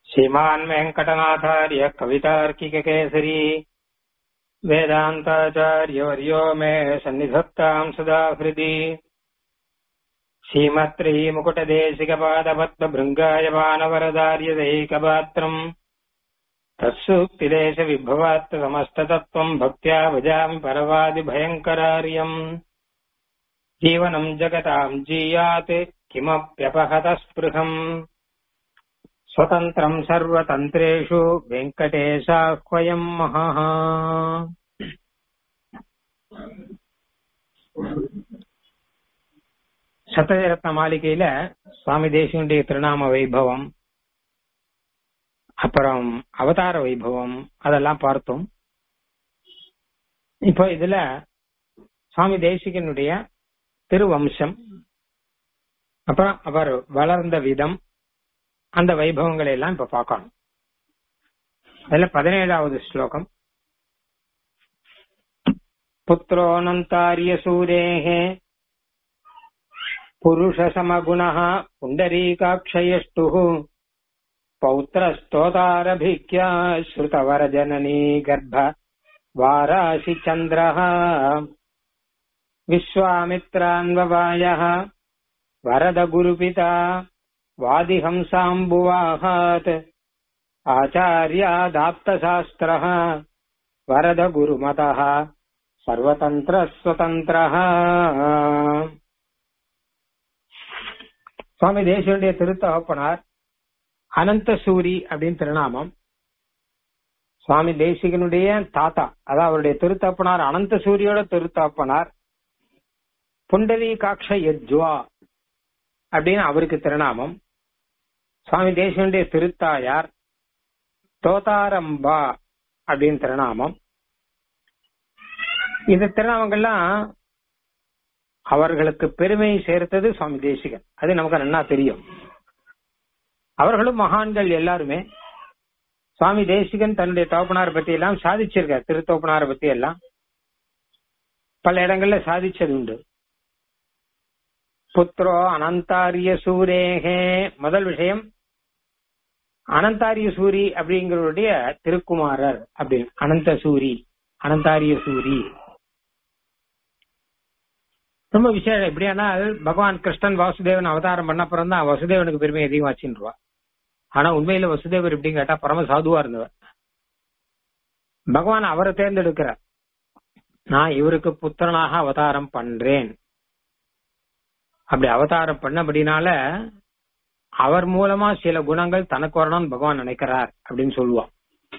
श्रीमान् वेङ्कटनाथार्य कवितार्किककेसरी वेदान्ताचार्यवर्यो मे सन्निधत्ताम् सदा हृदि श्रीमत्रीमुकुटदेशिकपादपद्मभृङ्गायमानवरदार्यदैकपात्रम् तत्सूक्तिदेशविभवात्तमस्ततत्त्वम् भक्त्या भजामि परवादिभयङ्करार्यम् जीवनम् जगताम् जीयात् किमप्यपहतस्पृहम् स्वतन्त्रम् सर्वतन्त्रेषु वेङ्कटेशाह्वयम् महः சத்தரத்ன மாளிகையில சுவாமி தேசியனுடைய திருநாம வைபவம் அப்புறம் அவதார வைபவம் அதெல்லாம் பார்த்தோம் இப்போ இதுல சுவாமி தேசிகனுடைய திருவம்சம் அப்புறம் அவர் வளர்ந்த விதம் அந்த வைபவங்களை எல்லாம் இப்ப பார்க்கணும் அதுல பதினேழாவது ஸ்லோகம் புத்திரோனந்தாரிய சூரேஹே पुरुषसमगुणः पुण्डरीकाक्षयष्टुः पौत्रस्तोतारभिक्या श्रुतवरजननी गर्भ वारासि चन्द्रः विश्वामित्रान्ववायः वरदगुरुपिता वादिहंसाम्बुवाहात् आचार्यादाप्तशास्त्रः वरदगुरुमतः सर्वतन्त्रस्वतन्त्रः சுவாமி தேசியனுடைய திருத்தகப்பனார் அனந்த சூரி அப்படின்னு திருநாமம் சுவாமி தேசிகனுடைய தாத்தா அதாவது அவருடைய திருத்தப்பனார் அனந்த சூரியோட திருத்தப்பனார் புண்டரி காட்ச யஜ்வா அப்படின்னு அவருக்கு திருநாமம் சுவாமி தேசியனுடைய திருத்தாயார் தோதாரம்பா அப்படின்னு திருநாமம் இந்த திருநாமங்கள்லாம் அவர்களுக்கு பெருமை சேர்த்தது சுவாமி தேசிகன் அது நமக்கு நன்னா தெரியும் அவர்களும் மகான்கள் எல்லாருமே சுவாமி தேசிகன் தன்னுடைய தோப்பனாரை பத்தி எல்லாம் சாதிச்சிருக்கார் திருத்தோப்பனாரை பத்தி எல்லாம் பல இடங்கள்ல சாதிச்சது உண்டு புத்ரோ அனந்தாரிய சூரேகே முதல் விஷயம் அனந்தாரிய சூரி அப்படிங்கிறவருடைய திருக்குமாரர் அப்படின்னு அனந்த சூரி அனந்தாரிய சூரி ரொம்ப விசேஷம் எப்படியானால் பகவான் கிருஷ்ணன் வாசுதேவன் அவதாரம் பண்ண அப்புறம் தான் வசுதேவனுக்கு பெருமை அதிகமாச்சுருவா ஆனா உண்மையில வசுதேவர் எப்படின்னு கேட்டா பரம சாதுவா இருந்தவர் பகவான் அவரை தேர்ந்தெடுக்கிறார் நான் இவருக்கு புத்திரனாக அவதாரம் பண்றேன் அப்படி அவதாரம் பண்ணபடினால அவர் மூலமா சில குணங்கள் தனக்கு வரணும்னு பகவான் நினைக்கிறார் அப்படின்னு சொல்லுவான்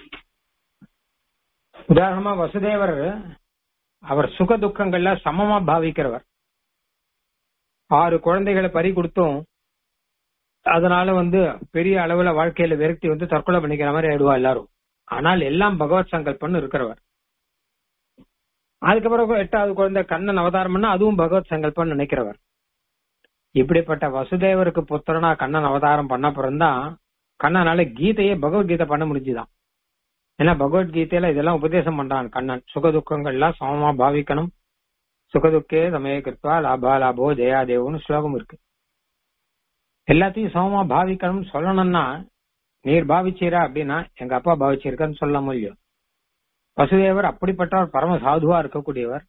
உதாரணமா வசுதேவர் அவர் சுக துக்கங்கள்ல சமமா பாவிக்கிறவர் ஆறு குழந்தைகளை பறி கொடுத்தும் அதனால வந்து பெரிய அளவுல வாழ்க்கையில விரக்தி வந்து தற்கொலை பண்ணிக்கிற மாதிரி ஆயிடுவா எல்லாரும் ஆனால் எல்லாம் பகவத் சங்கல்பம்னு இருக்கிறவர் அதுக்கப்புறம் எட்டாவது குழந்தை கண்ணன் அவதாரம் பண்ணா அதுவும் பகவத் சங்கல்பம் நினைக்கிறவர் இப்படிப்பட்ட வசுதேவருக்கு புத்திரனா கண்ணன் அவதாரம் பண்ண பிறந்தான் கண்ணனால கீதையே பகவத்கீதை பண்ண முடிஞ்சுதான் ஏன்னா பகவத்கீதையில இதெல்லாம் உபதேசம் பண்றான் கண்ணன் சுக துக்கங்கள்லாம் சமமா பாவிக்கணும் சுகதுக்கே சமய கிருத்வா லாபா லாபோ ஜெயாதேவோன்னு ஸ்லோகம் இருக்கு எல்லாத்தையும் சமமா பாவிக்கணும்னு சொல்லணும்னா நீர் பாவிச்சீரா அப்படின்னா எங்க அப்பா பாவிச்சிருக்கான்னு சொல்ல முடியும் வசுதேவர் அப்படிப்பட்டவர் பரம சாதுவா இருக்கக்கூடியவர்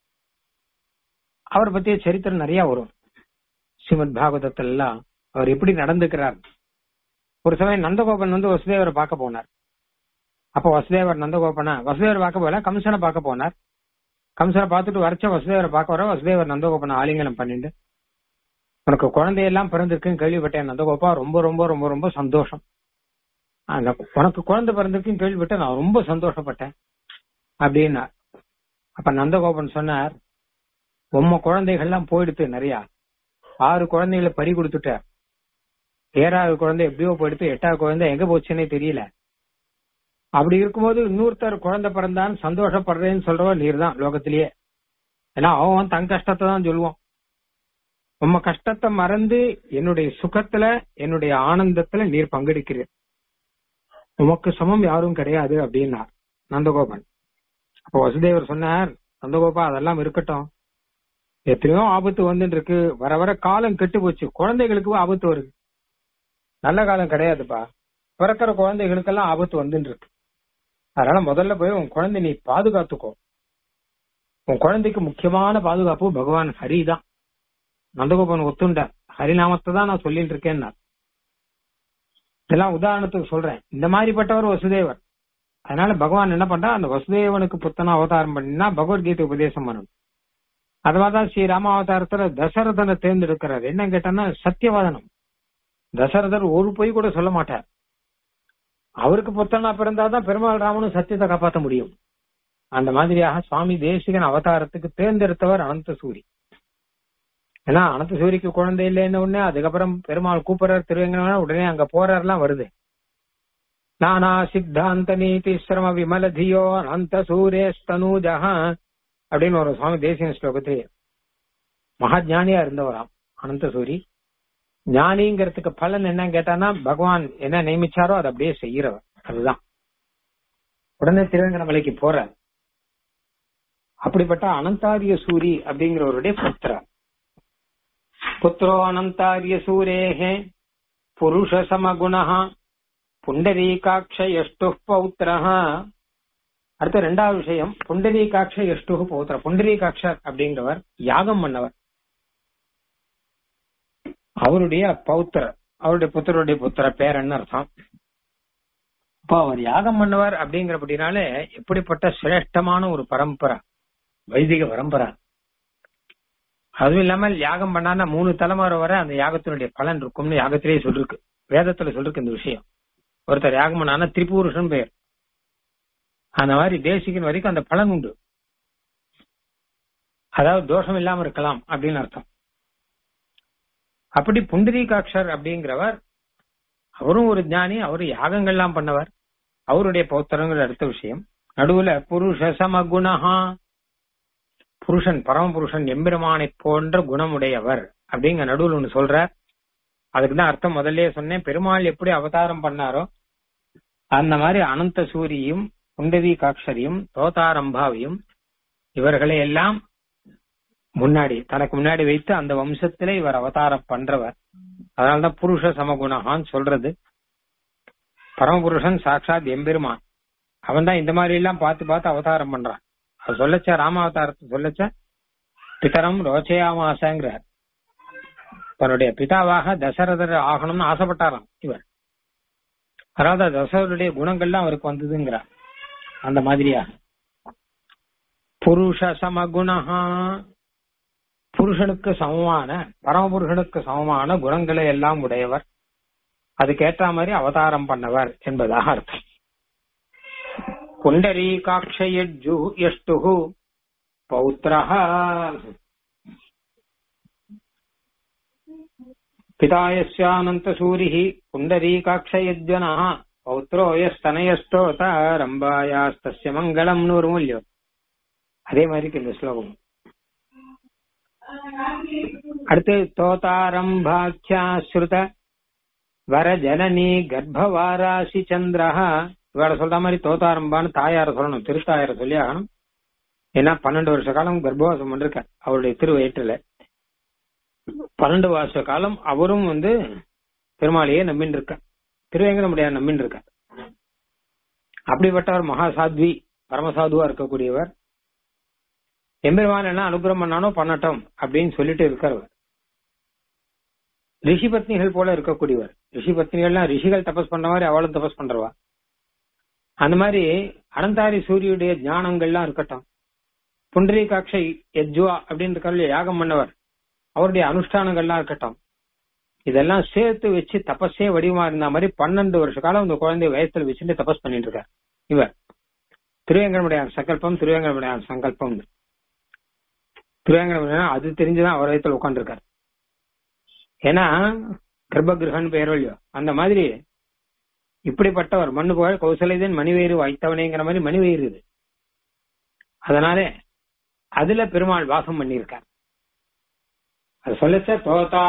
அவர் பத்திய சரித்திரம் நிறைய வரும் ஸ்ரீமத் பாகவதத்துல எல்லாம் அவர் எப்படி நடந்துக்கிறார் ஒரு சமயம் நந்தகோபன் வந்து வசுதேவரை பார்க்க போனார் அப்ப வசுதேவர் நந்தகோபனா வசுதேவர் பார்க்க போல கம்சனை பார்க்க போனார் கம்சனை பார்த்துட்டு வரைச்ச வசுதேவரை பார்க்க வர வசுதேவர் நந்தகோபனை ஆலிங்கனம் பண்ணிட்டு உனக்கு குழந்தையெல்லாம் பிறந்திருக்குன்னு கேள்விப்பட்டேன் நந்தகோபா ரொம்ப ரொம்ப ரொம்ப ரொம்ப சந்தோஷம் உனக்கு குழந்தை பிறந்திருக்குன்னு கேள்விப்பட்டேன் நான் ரொம்ப சந்தோஷப்பட்டேன் அப்படின்னா அப்ப நந்தகோபன் சொன்னார் உம்ம குழந்தைகள்லாம் போயிடுத்து நிறைய ஆறு குழந்தைகளை பறி கொடுத்துட்டார் ஏழாவது குழந்தை எப்படியோ போயிடுத்து எட்டாவது குழந்தை எங்க போச்சுன்னே தெரியல அப்படி இருக்கும்போது இன்னொருத்தர் குழந்தை பிறந்தான்னு சந்தோஷப்படுறேன்னு சொல்றவன் நீர் தான் லோகத்திலேயே ஏன்னா அவன் தன் கஷ்டத்தை தான் சொல்லுவான் உம்ம கஷ்டத்தை மறந்து என்னுடைய சுகத்துல என்னுடைய ஆனந்தத்துல நீர் பங்கெடுக்கிறீர் உமக்கு சமம் யாரும் கிடையாது அப்படின்னார் நந்தகோபன் அப்ப வசுதேவர் சொன்னார் நந்தகோபா அதெல்லாம் இருக்கட்டும் எத்தனையோ ஆபத்து வந்துட்டு இருக்கு வர வர காலம் கெட்டு போச்சு குழந்தைகளுக்கு ஆபத்து வருது நல்ல காலம் கிடையாதுப்பா பிறக்கிற குழந்தைகளுக்கெல்லாம் ஆபத்து வந்துட்டு இருக்கு அதனால முதல்ல போய் உன் குழந்தை நீ பாதுகாத்துக்கோ உன் குழந்தைக்கு முக்கியமான பாதுகாப்பு பகவான் ஹரி தான் நந்தகோபன் ஒத்துண்ட ஹரிநாமத்தை தான் நான் சொல்லிட்டு இருக்கேன்னா இதெல்லாம் உதாரணத்துக்கு சொல்றேன் இந்த மாதிரிப்பட்டவர் வசுதேவர் அதனால பகவான் என்ன பண்றா அந்த வசுதேவனுக்கு புத்தன அவதாரம் பண்ணினா பகவத்கீதை உபதேசம் பண்ணணும் அதுமாதிரிதான் ஸ்ரீ ராம அவதாரத்துல தசரதனை தேர்ந்தெடுக்கிறார் என்ன கேட்டான்னா சத்தியவாதனம் தசரதர் ஒரு பொய் கூட சொல்ல மாட்டார் அவருக்கு புத்தனா பிறந்தாதான் பெருமாள் ராமனும் சத்தியத்தை காப்பாற்ற முடியும் அந்த மாதிரியாக சுவாமி தேசிகன் அவதாரத்துக்கு தேர்ந்தெடுத்தவர் அனந்த சூரி ஏன்னா அனந்த சூரிக்கு குழந்தை இல்லைன்னு உடனே அதுக்கப்புறம் பெருமாள் கூப்பிடுறார் திருவேங்கன உடனே அங்க போறாருலாம் வருது நானா சித்தாந்த நீதி சிரம விமல தியோ அனந்த சூரேஸ்தனூஜா அப்படின்னு ஒரு சுவாமி தேசிய ஸ்லோகத்திலே மகாஜானியா இருந்தவராம் அனந்த சூரி ஞானிங்கிறதுக்கு பலன் என்னன்னு கேட்டானா பகவான் என்ன நியமிச்சாரோ அதை அப்படியே செய்யறவர் அதுதான் உடனே திருவேங்கடமலைக்கு போறார் அப்படிப்பட்ட அனந்தாரிய சூரி அப்படிங்கிறவருடைய புத்திரர் புத்திரோ அனந்தாரிய சூரேஹே புருஷ சமகுணா புண்டரீகாட்ச எஷ்டு பௌத்திரஹ அடுத்த ரெண்டாவது விஷயம் புண்டரீகாட்ச எஷ்டு பௌத்திர புண்டரீகாட்சர் அப்படிங்கிறவர் யாகம் பண்ணவர் அவருடைய பௌத்திரர் அவருடைய புத்தருடைய புத்திர பேரன்னு அர்த்தம் இப்போ அவர் யாகம் பண்ணவர் அப்படிங்கிறபடினாலே எப்படிப்பட்ட சிரேஷ்டமான ஒரு பரம்பரை வைதிக பரம்பரை அதுவும் இல்லாமல் யாகம் பண்ணானா மூணு தலைமுறை வரை அந்த யாகத்தினுடைய பலன் இருக்கும்னு யாகத்திலேயே சொல்லிருக்கு வேதத்துல சொல்லிருக்கு இந்த விஷயம் ஒருத்தர் யாகம் பண்ணானா திரிபுருஷன் பெயர் அந்த மாதிரி தேசிகன் வரைக்கும் அந்த பலன் உண்டு அதாவது தோஷம் இல்லாம இருக்கலாம் அப்படின்னு அர்த்தம் அப்படி புண்டரீகாட்சர் அப்படிங்கிறவர் அவரும் ஒரு ஞானி அவரு யாகங்கள்லாம் பண்ணவர் அவருடைய பௌத்திரங்கள் அடுத்த விஷயம் நடுவுல புருஷ சமகுணஹா புருஷன் பரமபுருஷன் எம்பெருமானை போன்ற குணமுடையவர் அப்படிங்க நடுவில் ஒண்ணு சொல்றார் அதுக்குதான் அர்த்தம் முதல்லயே சொன்னேன் பெருமாள் எப்படி அவதாரம் பண்ணாரோ அந்த மாதிரி அனந்த சூரியும் குண்டவி காட்சரியும் தோதாரம்பாவையும் இவர்களை எல்லாம் முன்னாடி தனக்கு முன்னாடி வைத்து அந்த வம்சத்திலே இவர் அவதாரம் பண்றவர் அதனால்தான் புருஷ சமகுணகான்னு சொல்றது பரமபுருஷன் சாட்சாத் எம்பெருமான் அவன் தான் இந்த மாதிரி எல்லாம் பார்த்து பார்த்து அவதாரம் பண்றான் அது சொல்லச்ச ராம அவதாரத்தை சொல்லச்ச பிதரம் ரோச்சயாமாசங்கிறார் தன்னுடைய பிதாவாக தசரதர் ஆகணும்னு ஆசைப்பட்டாராம் இவர் அதாவது தசரருடைய குணங்கள்லாம் அவருக்கு வந்ததுங்கிறார் அந்த மாதிரியா புருஷ சமகுணஹா புருஷனுக்கு சமமான பரமபுருஷனுக்கு சமமான குணங்களை எல்லாம் உடையவர் அதுக்கேற்ற மாதிரி அவதாரம் பண்ணவர் என்பதாக அர்த்தம் புண்டரீகாட்சயஜு எஷ்டு பௌத்திரஹ பிதாயஸ்யானந்த சூரிஹி புண்டரீகாட்சயஜ்வனः பௌத்ரோ யஸ்தனயஸ்தோத ரம்பாயாஸ்தஸ்ய மங்களம்னு ஒரு மூல்யம் அதே மாதிரி இந்த ஸ்லோகம் அடுத்து தோதாரம்பாக்கியாஸ்ருத வரஜனனி கர்ப்பவாராசி சந்திரஹா இவாட சொல்ற மாதிரி தோதாரம்பான்னு தாயார சொல்லணும் திருத்தாயார சொல்லி ஆகணும் ஏன்னா பன்னெண்டு வருஷ காலம் கர்ப்பவாசம் பண்ணிருக்க அவருடைய திருவயிற்றுல பன்னெண்டு வருஷ காலம் அவரும் வந்து பெருமாளையே நம்பின்னு இருக்க திருவேங்கடமுடியார் நம்பின்னு இருக்க அப்படிப்பட்டவர் மகா சாத்வி பரமசாதுவா இருக்கக்கூடியவர் எம்பெருமான் என்ன அனுகிரகம் பண்ணானோ பண்ணட்டும் அப்படின்னு சொல்லிட்டு இருக்கிறவர் ரிஷி பத்னிகள் போல இருக்கக்கூடியவர் ரிஷி பத்னிகள்லாம் ரிஷிகள் தபஸ் பண்ற மாதிரி அவளும் தபஸ் பண்றவா அந்த மாதிரி அனந்தாரி சூரியுடைய ஞானங்கள்லாம் இருக்கட்டும் புண்டரீகாட்சை எஜ்வா அப்படின்னு இருக்காரு யாகம் பண்ணவர் அவருடைய அனுஷ்டானங்கள்லாம் இருக்கட்டும் இதெல்லாம் சேர்த்து வச்சு தபஸே வடிவமா இருந்த மாதிரி பன்னெண்டு வருஷ காலம் இந்த குழந்தைய வயசுல வச்சுட்டு தபஸ் பண்ணிட்டு இருக்கார் இவர் திருவேங்கடமுடையான் சங்கல்பம் திருவேங்கடமுடையான் சங்கல்பம் திருவேங்கடமுடையான் அது தெரிஞ்சுதான் அவர் வயசுல உட்காந்துருக்காரு ஏன்னா கர்ப்பகிரகன் பெயரோ இல்லையோ அந்த மாதிரி இப்படிப்பட்டவர் மண்ணு புகழ் கௌசலைதன் மணிவேறு வைத்தவனேங்கிற மாதிரி மணிவேறு இது அதனால அதுல பெருமாள் வாசம் பண்ணியிருக்கார் அது சொல்லச்ச தோதா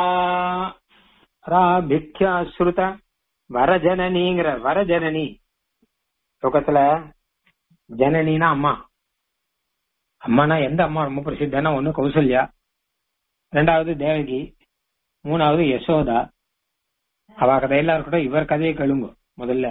ராபிக்யாஸ்ருத வரஜனனிங்கிற வரஜனனி லோகத்துல ஜனனினா அம்மா அம்மானா எந்த அம்மா ரொம்ப பிரசித்தனா ஒண்ணு கௌசல்யா ரெண்டாவது தேவகி மூணாவது யசோதா அவ கதையெல்லாம் இருக்கட்டும் இவர் கதையை கழுங்க முதல்ல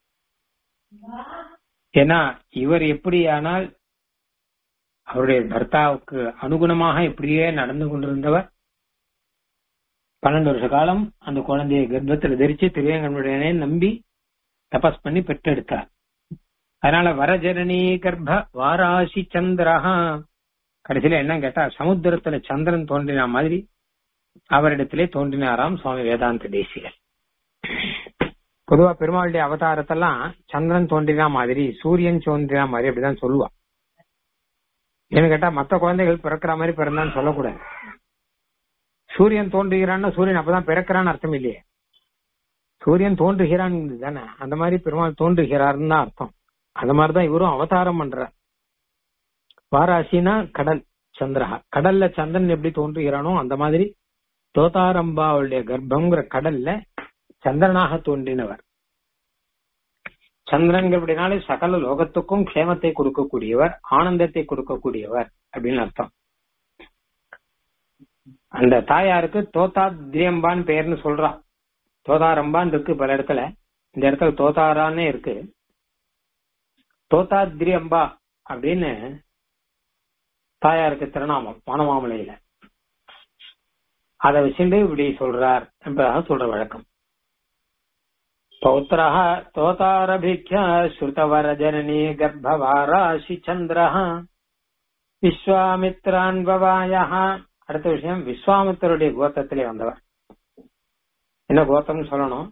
ஏன்னா இவர் எப்படியானால் அவருடைய பர்த்தாவுக்கு அனுகுணமாக இப்படியே நடந்து கொண்டிருந்தவர் பன்னெண்டு வருஷ காலம் அந்த குழந்தையை கர்ப்பத்தில் தரிச்சு திருவேங்கடமுடையனே நம்பி தபஸ் பண்ணி பெற்றெடுத்தார் அதனால வரஜனனி கர்ப்ப வாராசி சந்திரஹா கடைசியில என்ன கேட்டா சமுத்திரத்துல சந்திரன் தோன்றின மாதிரி அவரிடத்திலே தோன்றினாராம் சுவாமி வேதாந்த தேசிகர் பொதுவா பெருமாளுடைய அவதாரத்தெல்லாம் சந்திரன் தோன்றினா மாதிரி சூரியன் தோன்றினா மாதிரி அப்படிதான் சொல்லுவா ஏன்னு கேட்டா மத்த குழந்தைகள் பிறக்கிற மாதிரி பிறந்தான்னு சொல்லக்கூடாது சூரியன் தோன்றுகிறான்னா சூரியன் அப்பதான் பிறக்கிறான்னு அர்த்தம் இல்லையே சூரியன் தோன்றுகிறான் தானே அந்த மாதிரி பெருமாள் தோன்றுகிறாருன்னு தான் அர்த்தம் அந்த மாதிரிதான் இவரும் அவதாரம் பண்றார் வாராசினா கடல் சந்திரஹா கடல்ல சந்திரன் எப்படி தோன்றுகிறானோ அந்த மாதிரி தோதாரம்பாவுடைய கர்ப்பங்கிற கடல்ல சந்திரனாக தோன்றினவர் சந்திரன்கிறபடினாலே சகல லோகத்துக்கும் க்ஷேமத்தை கொடுக்கக்கூடியவர் ஆனந்தத்தை கொடுக்கக்கூடியவர் அப்படின்னு அர்த்தம் அந்த தாயாருக்கு தோதாத்ரியம்பான்னு பெயர்னு சொல்றா தோதாரம்பான் இருக்கு பல இடத்துல இந்த இடத்துல தோதாரான்னே இருக்கு தோதாத்ரியம்பா அப்படின்னு தாயாருக்கு திருநாமம் வானமாமலையில அதை வச்சுட்டு இப்படி சொல்றார் என்பதாக சொல்ற வழக்கம் பௌத்திரः தோதாரபிக்ய ஸ்ருதவர ஜனனி கர்ப்பவாராசி சந்திரः விஸ்வாமித்ரான்பவாயः அடுத்த விஷயம் விஸ்வாமித்தருடைய கோத்தத்திலே வந்தவர் என்ன கோத்தம்னு சொல்லணும்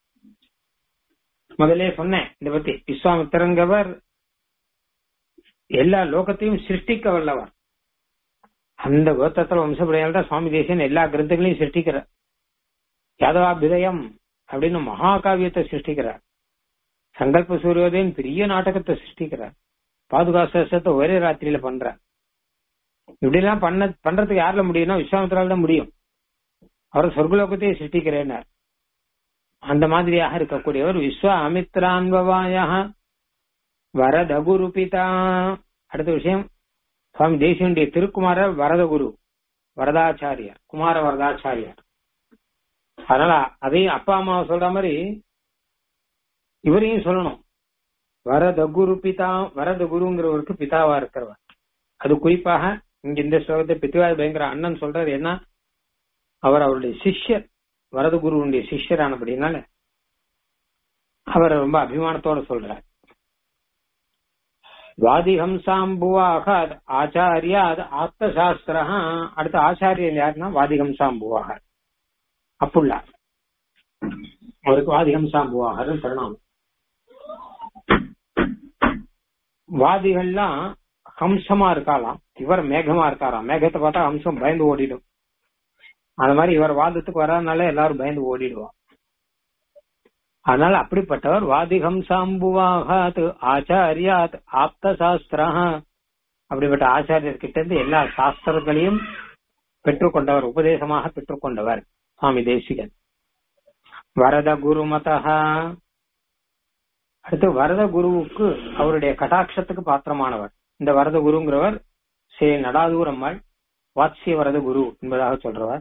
முதலே சொன்னேன் இத பத்தி விஸ்வாமித்திரங்கவர் எல்லா லோகத்தையும் சிருஷ்டிக்க வல்லவர் அந்த கோத்தத்துல வம்சப்படையால் தான் சுவாமி தேசியன் எல்லா கிரந்தங்களையும் சிருஷ்டிக்கிறார் யாதவாபிதயம் அப்படின்னு மகாகாவியத்தை சிருஷ்டிக்கிறார் சங்கல்ப சூரியோதயன் பெரிய நாடகத்தை சிருஷ்டிக்கிறார் பாதுகாசத்தை ஒரே ராத்திரியில பண்றார் இப்படி எல்லாம் பண்ண பண்றதுக்கு யாருல முடியும்னா விஸ்வாமித்திரால் தான் முடியும் அவர் சொர்க்கலோகத்தையே சிருஷ்டிக்கிறேன்னார் அந்த மாதிரியாக இருக்கக்கூடியவர் விஸ்வாமித்ரான்பவாய வரதகுரு பிதா அடுத்த விஷயம் சுவாமி தேசியனுடைய திருக்குமாரர் வரதகுரு வரதாச்சாரியார் குமார வரதாச்சாரியார் அதனால அதையும் அப்பா அம்மா சொல்ற மாதிரி இவரையும் சொல்லணும் வரத குரு பிதா வரத குருங்கிறவருக்கு பிதாவா இருக்கிறவர் அது குறிப்பாக இங்க இந்த ஸ்லோகத்தை பித்துவாய் பயங்கர அண்ணன் சொல்றது என்ன அவர் அவருடைய சிஷ்யர் வரத குருவுடைய சிஷ்யரானபடினால அவர் ரொம்ப அபிமானத்தோட சொல்றார் வாதிஹம்சாம்புவாக ஆச்சாரியாத் ஆப்தசாஸ்திர அடுத்த ஆச்சாரியன் யாருன்னா வாதிஹம்சாம்புவாக அப்புள்ளார் அவருக்கு வாதிஹம்சாம்புவாகர் பிரணாமம் வாதிகள்லாம் ஹம்சமா இருக்காளாம் இவர் மேகமா இருக்காராம் மேகத்தை பார்த்தா ஹம்சம் பயந்து ஓடிடும் அந்த மாதிரி இவர் வாதத்துக்கு வராதனால எல்லாரும் பயந்து ஓடிடுவான் அதனால அப்படிப்பட்டவர் வாதிகம்சாம்புவாகாத் ஆச்சாரியாத் ஆப்த சாஸ்திரா அப்படிப்பட்ட ஆச்சாரியர் கிட்ட இருந்து எல்லா சாஸ்திரங்களையும் பெற்றுக்கொண்டவர் உபதேசமாக பெற்றுக்கொண்டவர் சுவாமி தேசிகன் வரத குருமதா அடுத்து வரத குருவுக்கு அவருடைய கட்டாட்சத்துக்கு பாத்திரமானவர் இந்த வரத குருங்கிறவர் ஸ்ரீ நடாதூர் அம்மாள் வாத்சிய வரத குரு என்பதாக சொல்றவர்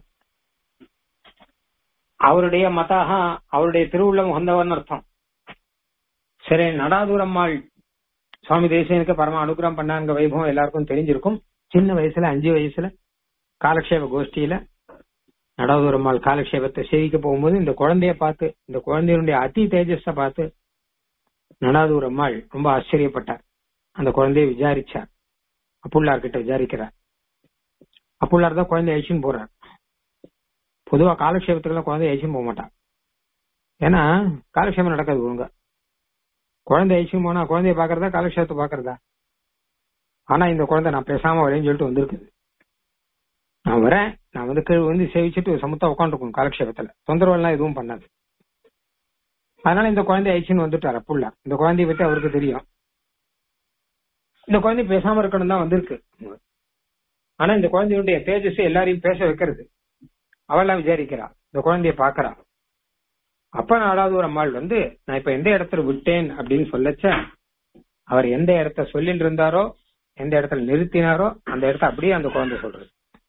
அவருடைய மதாக அவருடைய திருவுள்ளம் உகந்தவர்னு அர்த்தம் சரி நடாதூர் அம்மாள் சுவாமி தேசியனுக்கு பரம அனுகிரகம் பண்ணாங்க வைபவம் எல்லாருக்கும் தெரிஞ்சிருக்கும் சின்ன வயசுல அஞ்சு வயசுல காலக்ஷேப கோஷ்டியில நடாதூர் அம்மாள் காலக்ஷேபத்தை சேவிக்க போகும்போது இந்த குழந்தைய பார்த்து இந்த குழந்தையினுடைய அதி தேஜஸ பார்த்து நடாதூர் அம்மாள் ரொம்ப ஆச்சரியப்பட்டார் அந்த குழந்தைய விசாரிச்சார் அப்புள்ளார் கிட்ட விசாரிக்கிறார் அப்புள்ளார் தான் குழந்தைய அழிச்சுன்னு போறார் பொதுவா காலக்ஷேபத்துக்கெல்லாம் குழந்தைய அழிச்சுன்னு போக மாட்டான் ஏன்னா காலக்ஷேபம் நடக்காது ஒழுங்கா குழந்தை அழிச்சுன்னு போனா குழந்தைய பாக்குறதா காலக்ஷேபத்தை பாக்குறதா ஆனா இந்த குழந்தை நான் பேசாம வரேன்னு சொல்லிட்டு வந்திருக்குது நான் வரேன் நான் வந்து கீழ் வந்து சேவிச்சுட்டு சமத்தா உட்காந்துருக்கணும் காலக்ஷேபத்துல தொந்தரவு எல்லாம் எதுவும் பண்ணாது அதனால இந்த குழந்தை ஐச்சின்னு வந்துட்டார் அப்புள்ள இந்த குழந்தைய பத்தி அவருக்கு தெரியும் இந்த குழந்தை பேசாம இருக்கணும் தான் வந்திருக்கு ஆனா இந்த குழந்தையுடைய தேஜஸ் எல்லாரையும் பேச வைக்கிறது அவெல்லாம் விசாரிக்கிறா இந்த குழந்தைய பாக்குறா அப்ப நாலாவது ஒரு அம்மாள் வந்து நான் இப்ப எந்த இடத்துல விட்டேன் அப்படின்னு சொல்லச்ச அவர் எந்த இடத்த சொல்லிட்டு இருந்தாரோ எந்த இடத்துல நிறுத்தினாரோ அந்த இடத்த அப்படியே அந்த குழந்தை சொல்றது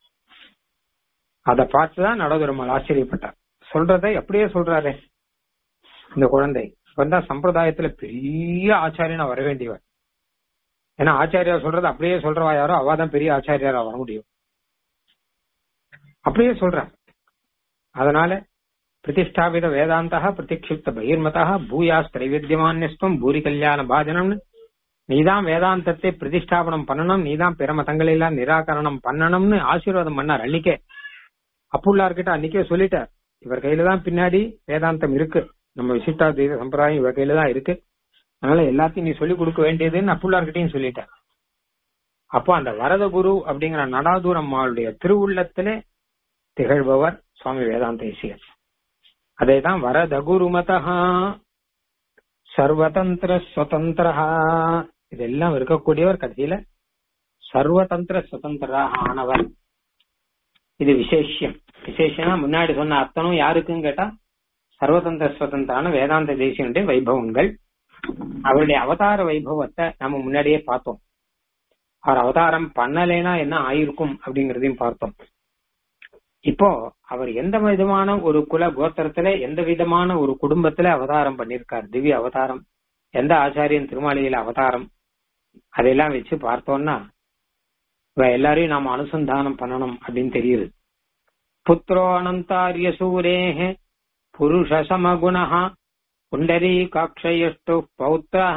அதை பார்த்துதான் நடதுரம்மாள் ஆச்சரியப்பட்டார் சொல்றதை அப்படியே சொல்றாரே இந்த குழந்தை வந்தா சம்பிரதாயத்துல பெரிய ஆச்சாரியனா வர வேண்டியவர் ஏன்னா ஆச்சாரியா சொல்றது அப்படியே சொல்றவா யாரோ அவாதான் பெரிய ஆச்சாரியாரா வர முடியும் அப்படியே சொல்ற அதனால பிரதிஷ்டாபித வேதாந்தா பிரதிக்ஷிப்த பகிர்மதா பூயாஸ் திரைவித்தியமானியஸ்துவம் பூரி கல்யாண பாஜனம்னு நீதான் வேதாந்தத்தை பிரதிஷ்டாபனம் பண்ணணும் நீதான் பிற மதங்களை எல்லாம் நிராகரணம் பண்ணணும்னு ஆசீர்வாதம் பண்ணார் அன்னைக்கே அப்புள்ளார்கிட்ட அன்னைக்கே சொல்லிட்டார் இவர் கையில தான் பின்னாடி வேதாந்தம் இருக்கு நம்ம விசிஷ்டாத்வைத சம்பிரதாயம் இவர் கையில தான் இருக்கு அதனால எல்லாத்தையும் நீ சொல்லிக் கொடுக்க வேண்டியதுன்னு அப்புள்ளார்கிட்டையும் சொல்லிட்டார் அப்போ அந்த வரத குரு அப்படிங்கிற நடாதூரம் அம்மாளுடைய திருவுள்ளத்திலே திகழ்பவர் சுவாமி வேதாந்த தேசிகர் அதேதான் வரத குருமதா சர்வதந்திர சுதந்திரா இதெல்லாம் இருக்கக்கூடியவர் கடைசியில சர்வதந்திர சுதந்திரா ஆனவர் இது விசேஷம் விசேஷம்னா முன்னாடி சொன்ன அர்த்தமும் யாருக்குன்னு கேட்டா சர்வதந்திர சுதந்திரான வேதாந்த தேசியனுடைய வைபவங்கள் அவருடைய அவதார வைபவத்தை நம்ம முன்னாடியே பார்த்தோம் அவர் அவதாரம் பண்ணலைன்னா என்ன ஆயிருக்கும் அப்படிங்கறதையும் பார்த்தோம் இப்போ அவர் எந்த விதமான ஒரு குல கோத்திரத்துல எந்த விதமான ஒரு குடும்பத்துல அவதாரம் பண்ணிருக்கார் திவ்ய அவதாரம் எந்த ஆச்சாரியன் திருமாளிகையில அவதாரம் அதையெல்லாம் வச்சு பார்த்தோம்னா இவ எல்லாரையும் நாம அனுசந்தானம் பண்ணணும் அப்படின்னு தெரியுது புத்திரோ அனந்தாரிய சூரேஹ புருஷ சமகுணா புண்டரீ காட்சயஷ்டு பௌத்திரः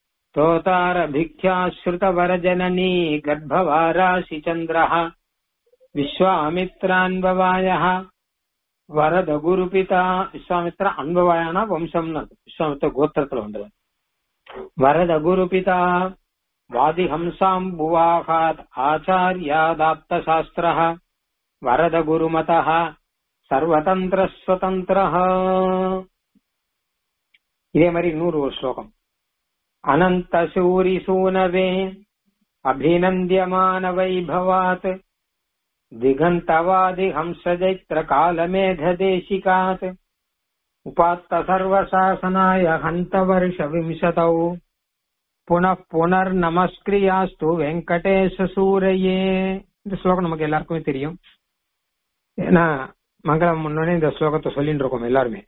तोतारभिख्याश्रुतवरजननी गर्भवाराशि चन्द्रः விஸ்வாமித்ரான்பவாய வரத குருபிதா விஸ்வாமித்ர அன்பவாயான வம்சம்னு விஸ்வாமித்ர கோத்திரத்துல வந்தது வரத குருபிதா வாதிஹம்சாம் புவாகாத் ஆச்சாரியாதாப்த சாஸ்திர வரத குருமத சர்வதந்திர ஸ்வதந்திர இதே மாதிரி இன்னொரு ஒரு ஸ்லோகம் அனந்த சூரி சூனவே அபிநந்தியமான வைபவாத் दिगन्तवादि हंसजैत्रकालमेघदेशिकात् उपात्त सर्वशासनाय हन्तवर्षविंशतौ புனః புனர் நமஸ்கிரியாஸ்து வெங்கடேச சூரையே இந்த ஸ்லோகம் நமக்கு எல்லாருக்குமே தெரியும் ஏன்னா மங்களம் முன்னே இந்த ஸ்லோகத்தை சொல்லிட்டு இருக்கோம் எல்லாருமே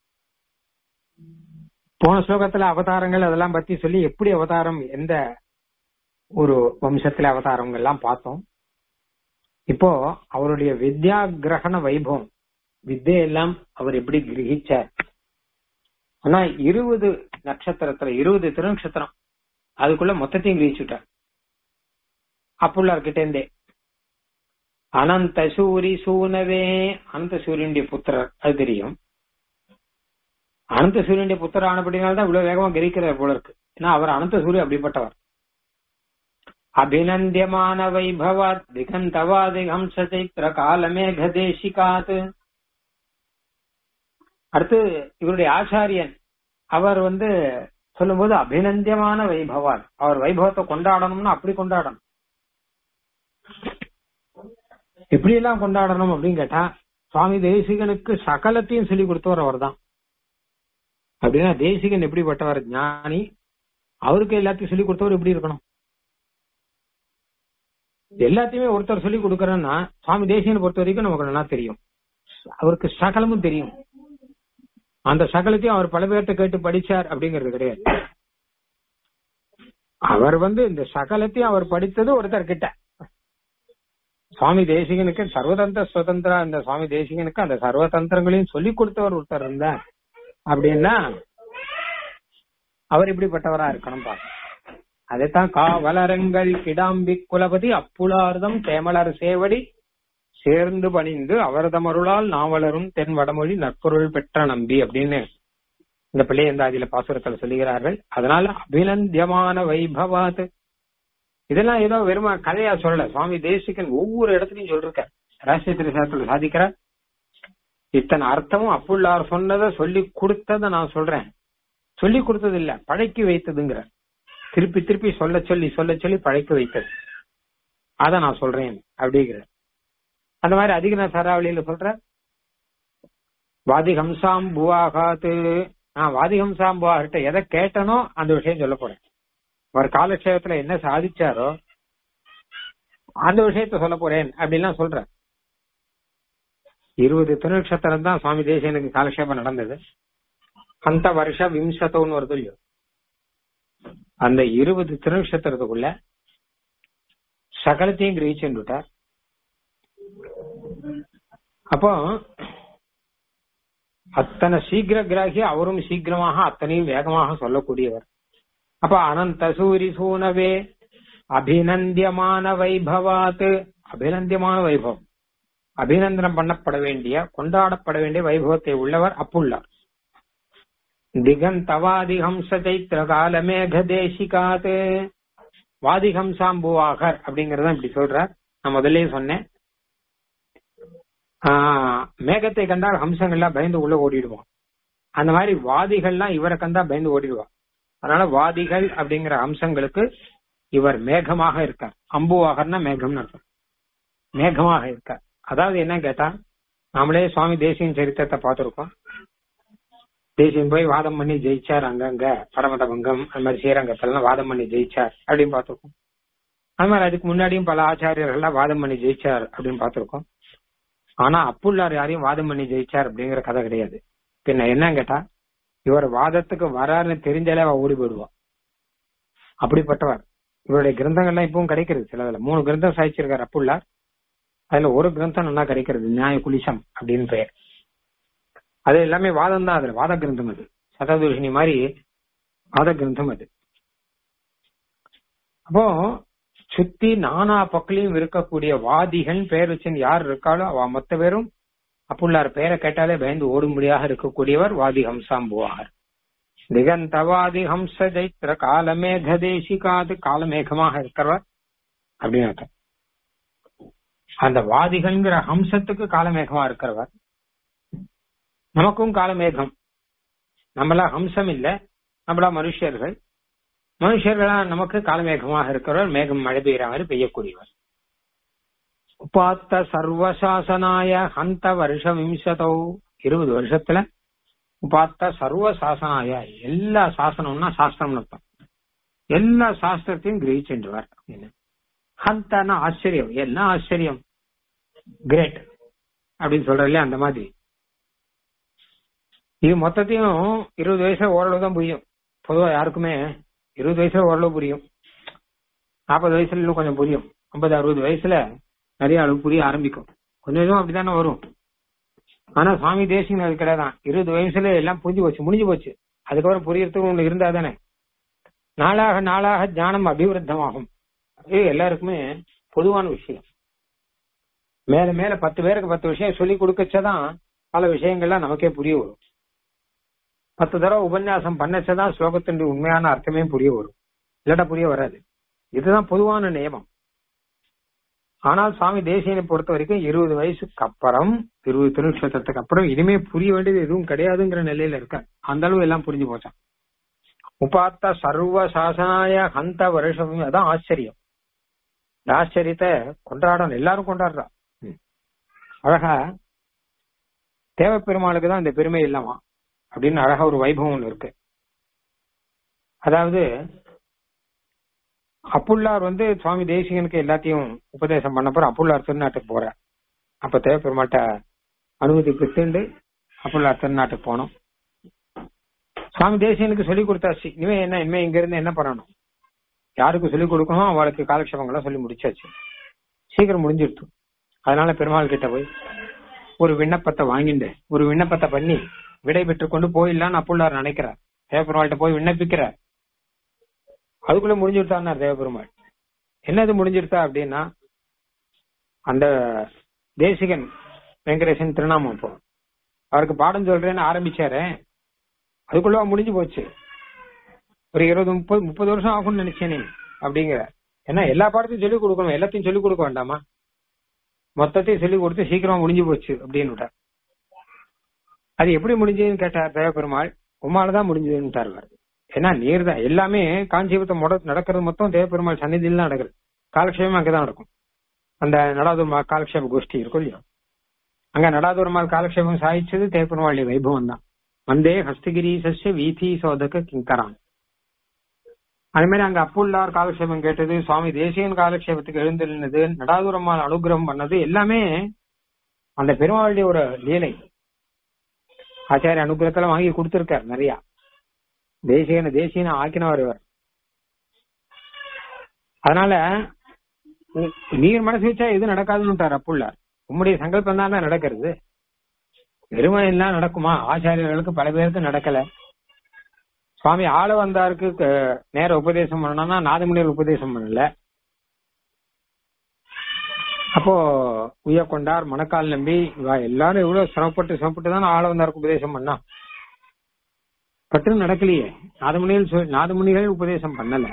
போன ஸ்லோகத்துல அவதாரங்கள் அதெல்லாம் பத்தி சொல்லி எப்படி அவதாரம் எந்த ஒரு வம்சத்துல அவதாரங்கள் எல்லாம் பார்த்தோம் இப்போ அவருடைய வித்யா கிரகண வைபவம் வித்தையெல்லாம் அவர் எப்படி கிரகிச்சார் ஆனா இருபது நட்சத்திரத்துல இருபது திருநட்சத்திரம் அதுக்குள்ள மொத்தத்தையும் கிரகிச்சுட்டார் அப்புள்ளார் கிட்டேந்தே அனந்த சூரி சூனவே அனந்த சூரியனுடைய புத்திரர் அது தெரியும் அனந்த சூரியனுடைய புத்திரர் ஆனப்படினால்தான் இவ்வளவு வேகமா கிரகிக்கிறார் போல இருக்கு ஏன்னா அவர் அனந்த சூரிய அப்படிப்பட்டவர் அபிநந்தியமான வைபவாத் திகந்தவாதி ஹம்ச சைத்திர காலமேகதேசிகாத் அடுத்து இவருடைய ஆச்சாரியன் அவர் வந்து சொல்லும்போது அபிநந்தியமான வைபவாத் அவர் வைபவத்தை கொண்டாடணும்னா அப்படி கொண்டாடணும் எப்படி எல்லாம் கொண்டாடணும் அப்படின்னு கேட்டா சுவாமி தேசிகனுக்கு சகலத்தையும் சொல்லி கொடுத்தவர் அவர் தான் அப்படின்னா தேசிகன் எப்படிப்பட்டவர் ஞானி அவருக்கு எல்லாத்தையும் சொல்லி கொடுத்தவர் எப்படி இருக்கணும் எல்லாத்தையுமே ஒருத்தர் சொல்லி கொடுக்கறன்னா சுவாமி தேசியனை பொறுத்த வரைக்கும் நமக்கு நல்லா தெரியும் அவருக்கு சகலமும் தெரியும் அந்த சகலத்தையும் அவர் பல பேர்த்த கேட்டு படிச்சார் அப்படிங்கிறது கிடையாது அவர் வந்து இந்த சகலத்தையும் அவர் படித்தது ஒருத்தர் கிட்ட சுவாமி தேசிகனுக்கு சர்வதந்திர சுதந்திரா இந்த சுவாமி தேசிகனுக்கு அந்த சர்வதந்திரங்களையும் சொல்லி கொடுத்தவர் ஒருத்தர் இருந்தார் அப்படின்னா அவர் இப்படிப்பட்டவரா இருக்கணும் பாருங்க அதைத்தான் காவலரங்கள் கிடாம்பி குலபதி அப்புலார்தம் தேமலர் சேவடி சேர்ந்து பணிந்து அவரதமருளால் நாவலரும் தென் வடமொழி நற்பொருள் பெற்ற நம்பி அப்படின்னு இந்த பிள்ளையந்தாதியில பாசுரத்தில் சொல்லுகிறார்கள் அதனால அபிநந்தியமான வைபவாத் இதெல்லாம் ஏதோ வெறுமா கதையா சொல்லல சுவாமி தேசிகன் ஒவ்வொரு இடத்துலயும் சொல்லிருக்கார் ராசித்திர சாஸ்திரத்துல சாதிக்கிறார் இத்தனை அர்த்தமும் அப்புள்ளார் சொன்னதை சொல்லி கொடுத்ததை நான் சொல்றேன் சொல்லி கொடுத்தது இல்ல பழக்கி வைத்ததுங்கிற திருப்பி திருப்பி சொல்ல சொல்லி சொல்ல சொல்லி பழக்க வைத்தது அத நான் சொல்றேன் அப்படிங்கிற அந்த மாதிரி அதிக சராவளியில சொல்ற வாதிஹம்சாம் புவாகாத்து நான் வாதிஹம்சாம் புவாகிட்ட எதை கேட்டனோ அந்த விஷயம் சொல்ல போறேன் அவர் காலக்ஷேபத்துல என்ன சாதிச்சாரோ அந்த விஷயத்த சொல்ல போறேன் அப்படின்லாம் சொல்ற இருபது திருநட்சத்திரம் தான் சுவாமி தேசியனுக்கு காலக்ஷேபம் நடந்தது அந்த வருஷ விம்சத்தோன்னு வருது இல்லையோ அந்த இருபது திருநட்சத்திரத்துக்குள்ள சகலத்தையும் கிரகிச்சுட்டு விட்டார் அப்போ அத்தனை சீக்கிர கிராகி அவரும் சீக்கிரமாக அத்தனையும் வேகமாக சொல்லக்கூடியவர் அப்ப அனந்த சூரி சூனவே அபிநந்தியமான வைபவாத் அபிநந்தியமான வைபவம் அபிநந்தனம் பண்ணப்பட வேண்டிய கொண்டாடப்பட வேண்டிய வைபவத்தை உள்ளவர் அப்புள்ளார் திகந்தவாதிஹம்ச சைத்திர கால மேக தேசிகாத் வாதிஹம்சாம்புவாகர் அப்படிங்கறத இப்படி சொல்றார் நான் முதல்லயே சொன்னேன் ஆஹ் மேகத்தை கண்டால் ஹம்சங்கள்லாம் பயந்து உள்ள ஓடிடுவோம் அந்த மாதிரி வாதிகள்லாம் இவரை கண்டா பயந்து ஓடிடுவா அதனால வாதிகள் அப்படிங்கிற அம்சங்களுக்கு இவர் மேகமாக இருக்கார் அம்புவாகர்னா மேகம்னு அர்த்தம் மேகமாக இருக்கார் அதாவது என்ன கேட்டா நாமளே சுவாமி தேசியின் சரித்திரத்தை பார்த்திருக்கோம் தேசியம் போய் வாதம் பண்ணி ஜெயிச்சார் அங்கங்க பரமத பங்கம் அந்த மாதிரி ஸ்ரீரங்கத்திலாம் வாதம் பண்ணி ஜெயிச்சார் அப்படின்னு பார்த்திருக்கோம் அது மாதிரி அதுக்கு முன்னாடியும் பல ஆச்சாரியர்கள்லாம் வாதம் பண்ணி ஜெயிச்சார் அப்படின்னு பார்த்திருக்கோம் ஆனா அப்புள்ளார் யாரையும் வாதம் பண்ணி ஜெயிச்சார் அப்படிங்கிற கதை கிடையாது பின்ன என்ன கேட்டா இவர் வாதத்துக்கு வராருன்னு தெரிஞ்சாலே அவ ஓடி போயிடுவா அப்படிப்பட்டவர் இவருடைய கிரந்தங்கள்லாம் இப்பவும் கிடைக்கிறது சிலதுல மூணு கிரந்தம் சாய்ச்சிருக்காரு அப்புள்ளார் அதுல ஒரு கிரந்தம் நல்லா கிடைக்கிறது நியாய குலிசம் அப்படின்னு பெயர் அது எல்லாமே வாதம் தான் அதுல வாத கிரந்தம் அது சததூஷினி மாதிரி வாத கிரந்தம் அது அப்போ சுத்தி நானா பக்கலையும் இருக்கக்கூடிய வாதிகள் பெயர் வச்சு யார் இருக்காளோ அவ மொத்த பேரும் அப்புள்ளார் பெயரை கேட்டாலே பயந்து ஓடும்படியாக இருக்கக்கூடியவர் வாதி ஹம்சாம்புவார் திகந்தவாதி ஹம்ச ஜைத்திர காலமேக தேசிகாது காலமேகமாக இருக்கிறவர் அப்படின்னு அர்த்தம் அந்த வாதிகள்ங்கிற ஹம்சத்துக்கு காலமேகமா இருக்கிறவர் நமக்கும் காலமேகம் நம்மளா ஹம்சம் இல்ல நம்மளா மனுஷர்கள் மனுஷர்களா நமக்கு காலமேகமாக இருக்கிறவர் மேகம் மழை பெய்கிற மாதிரி பெய்யக்கூடியவர் உபாத்த சர்வசாசனாய ஹந்த வருஷ விம்சதோ இருபது வருஷத்துல உபாத்த சர்வ சாசனாய எல்லா சாசனம்னா சாஸ்திரம்னு அர்த்தம் எல்லா சாஸ்திரத்தையும் கிரகிச்சென்றுவார் ஹந்தனா ஆச்சரியம் என்ன ஆச்சரியம் கிரேட் அப்படின்னு சொல்ற இல்லையா அந்த மாதிரி இது மொத்தத்தையும் இருபது வயசுல ஓரளவு தான் புரியும் பொதுவா யாருக்குமே இருபது வயசுல ஓரளவு புரியும் நாற்பது வயசுல இன்னும் கொஞ்சம் புரியும் ஐம்பது அறுபது வயசுல நிறைய அளவு புரிய ஆரம்பிக்கும் கொஞ்சம் கொஞ்சம் அப்படித்தானே வரும் ஆனா சுவாமி தேசிங்க அது கிடையாதான் இருபது வயசுல எல்லாம் புரிஞ்சு போச்சு முடிஞ்சு போச்சு அதுக்கப்புறம் புரியறதுக்கு ஒண்ணு இருந்தா தானே நாளாக நாளாக ஞானம் அபிவிருத்தமாகும் இது எல்லாருக்குமே பொதுவான விஷயம் மேல மேல பத்து பேருக்கு பத்து விஷயம் சொல்லி கொடுக்கச்சதான் பல விஷயங்கள்லாம் நமக்கே புரிய வரும் பத்து தடவை உபன்யாசம் பண்ணச்சதான் ஸ்லோகத்தின் உண்மையான அர்த்தமே புரிய வரும் இல்லாட்டா புரிய வராது இதுதான் பொதுவான நியமம் ஆனால் சுவாமி தேசியனை பொறுத்த வரைக்கும் இருபது வயசுக்கு அப்புறம் இருபது திருநட்சத்திரத்துக்கு அப்புறம் இனிமே புரிய வேண்டியது எதுவும் கிடையாதுங்கிற நிலையில இருக்க அந்த அளவு எல்லாம் புரிஞ்சு போச்சான் உபாத்த சர்வ சாசனாய ஹந்த வருஷம் அதான் ஆச்சரியம் இந்த ஆச்சரியத்தை கொண்டாடணும் எல்லாரும் கொண்டாடுறா அழகா தேவப்பெருமாளுக்கு தான் இந்த பெருமை இல்லாமா அப்படின்னு அழகா ஒரு வைபவம் ஒண்ணு இருக்கு அதாவது அப்புள்ளார் வந்து சுவாமி தேசிகனுக்கு எல்லாத்தையும் உபதேசம் பண்ண போற அப்புள்ளார் திருநாட்டுக்கு போற அப்ப தேவப்பெருமாட்ட அனுமதி பெற்றுண்டு அப்புள்ளார் திருநாட்டுக்கு போனோம் சுவாமி தேசிகனுக்கு சொல்லி கொடுத்தாச்சு இனிமே என்ன இனிமே இங்க இருந்து என்ன பண்ணணும் யாருக்கு சொல்லிக் கொடுக்கணும் அவளுக்கு காலக்ஷேபங்கள்லாம் சொல்லி முடிச்சாச்சு சீக்கிரம் முடிஞ்சிருத்து அதனால பெருமாள் கிட்ட போய் ஒரு விண்ணப்பத்தை வாங்கிண்டு ஒரு விண்ணப்பத்தை பண்ணி விடை பெற்று கொண்டு போயிடலான்னு அப்புள்ளார் நினைக்கிறார் தேவப்பெருமாள்கிட்ட போய் விண்ணப்பிக்கிறார் அதுக்குள்ள முடிஞ்சுட்டார் தேவபெருமாள் என்னது முடிஞ்சிருத்தா அப்படின்னா அந்த தேசிகன் வெங்கடேசன் திருநாமம் இப்போ அவருக்கு பாடம் சொல்றேன்னு ஆரம்பிச்சாரு அதுக்குள்ள முடிஞ்சு போச்சு ஒரு இருபது முப்பது முப்பது வருஷம் ஆகும்னு நினைச்சேனே அப்படிங்கிற ஏன்னா எல்லா பாடத்தையும் சொல்லிக் கொடுக்கணும் எல்லாத்தையும் சொல்லிக் கொடுக்க வேண்டாமா மொத்தத்தையும் சொல்லிக் கொடுத்து சீக்கிரமா முடிஞ்சு போச்சு அப்படின்னு அது எப்படி முடிஞ்சதுன்னு கேட்டார் தேவபெருமாள் உமாலதான் முடிஞ்சதுன்னு ஏன்னா நீர் தான் எல்லாமே காஞ்சிபுரத்தை முட நடக்கிறது மொத்தம் தேவபெருமாள் சன்னிதியில் தான் நடக்குது காலக்ஷேபம் அங்கதான் நடக்கும் அந்த நடாதூர் காலக்ஷேப கோஷ்டி இருக்கும் இல்லையோ அங்க நடாதூர்மால் காலக்ஷேபம் சாதிச்சது தேவபெருமாளுடைய வைபவம் தான் வந்தே ஹஸ்தகிரீசஸ்ய வீதி சோதக கிங்கரான் அதே மாதிரி அங்க அப்புள்ளார் காலக்ஷேபம் கேட்டது சுவாமி தேசியன் காலக்ஷேபத்துக்கு எழுந்திருந்தது நடாதுரம்மாள் அனுகிரகம் பண்ணது எல்லாமே அந்த பெருமாளுடைய ஒரு லீலை ஆச்சாரிய அனுகிரகத்துல வாங்கி கொடுத்திருக்கார் நிறைய தேசியன தேசியன ஆக்கினவர் இவர் அதனால உ- நீர் மனசு வச்சா எது நடக்காதுன்னு அப்புள்ள உம்முடைய சங்கல்பம் தான் நடக்கிறது வெறுமை எல்லாம் நடக்குமா ஆச்சாரியர்களுக்கு பல பேருக்கு நடக்கல சுவாமி ஆள வந்தாருக்கு க- நேர உபதேசம் பண்ணணும்னா நாதமுனிகள் உபதேசம் பண்ணல அப்போ உய்ய கொண்டார் மணக்கால் நம்பி இவா எல்லாரும் எவ்வளவு சிரமப்பட்டு சிரமப்பட்டு தான் ஆள வந்தாருக்கு உபதேசம் பண்ணா பட்டு நடக்கலையே நாதமுனிகள் சொல் நாதமுனிகள் உபதேசம் பண்ணல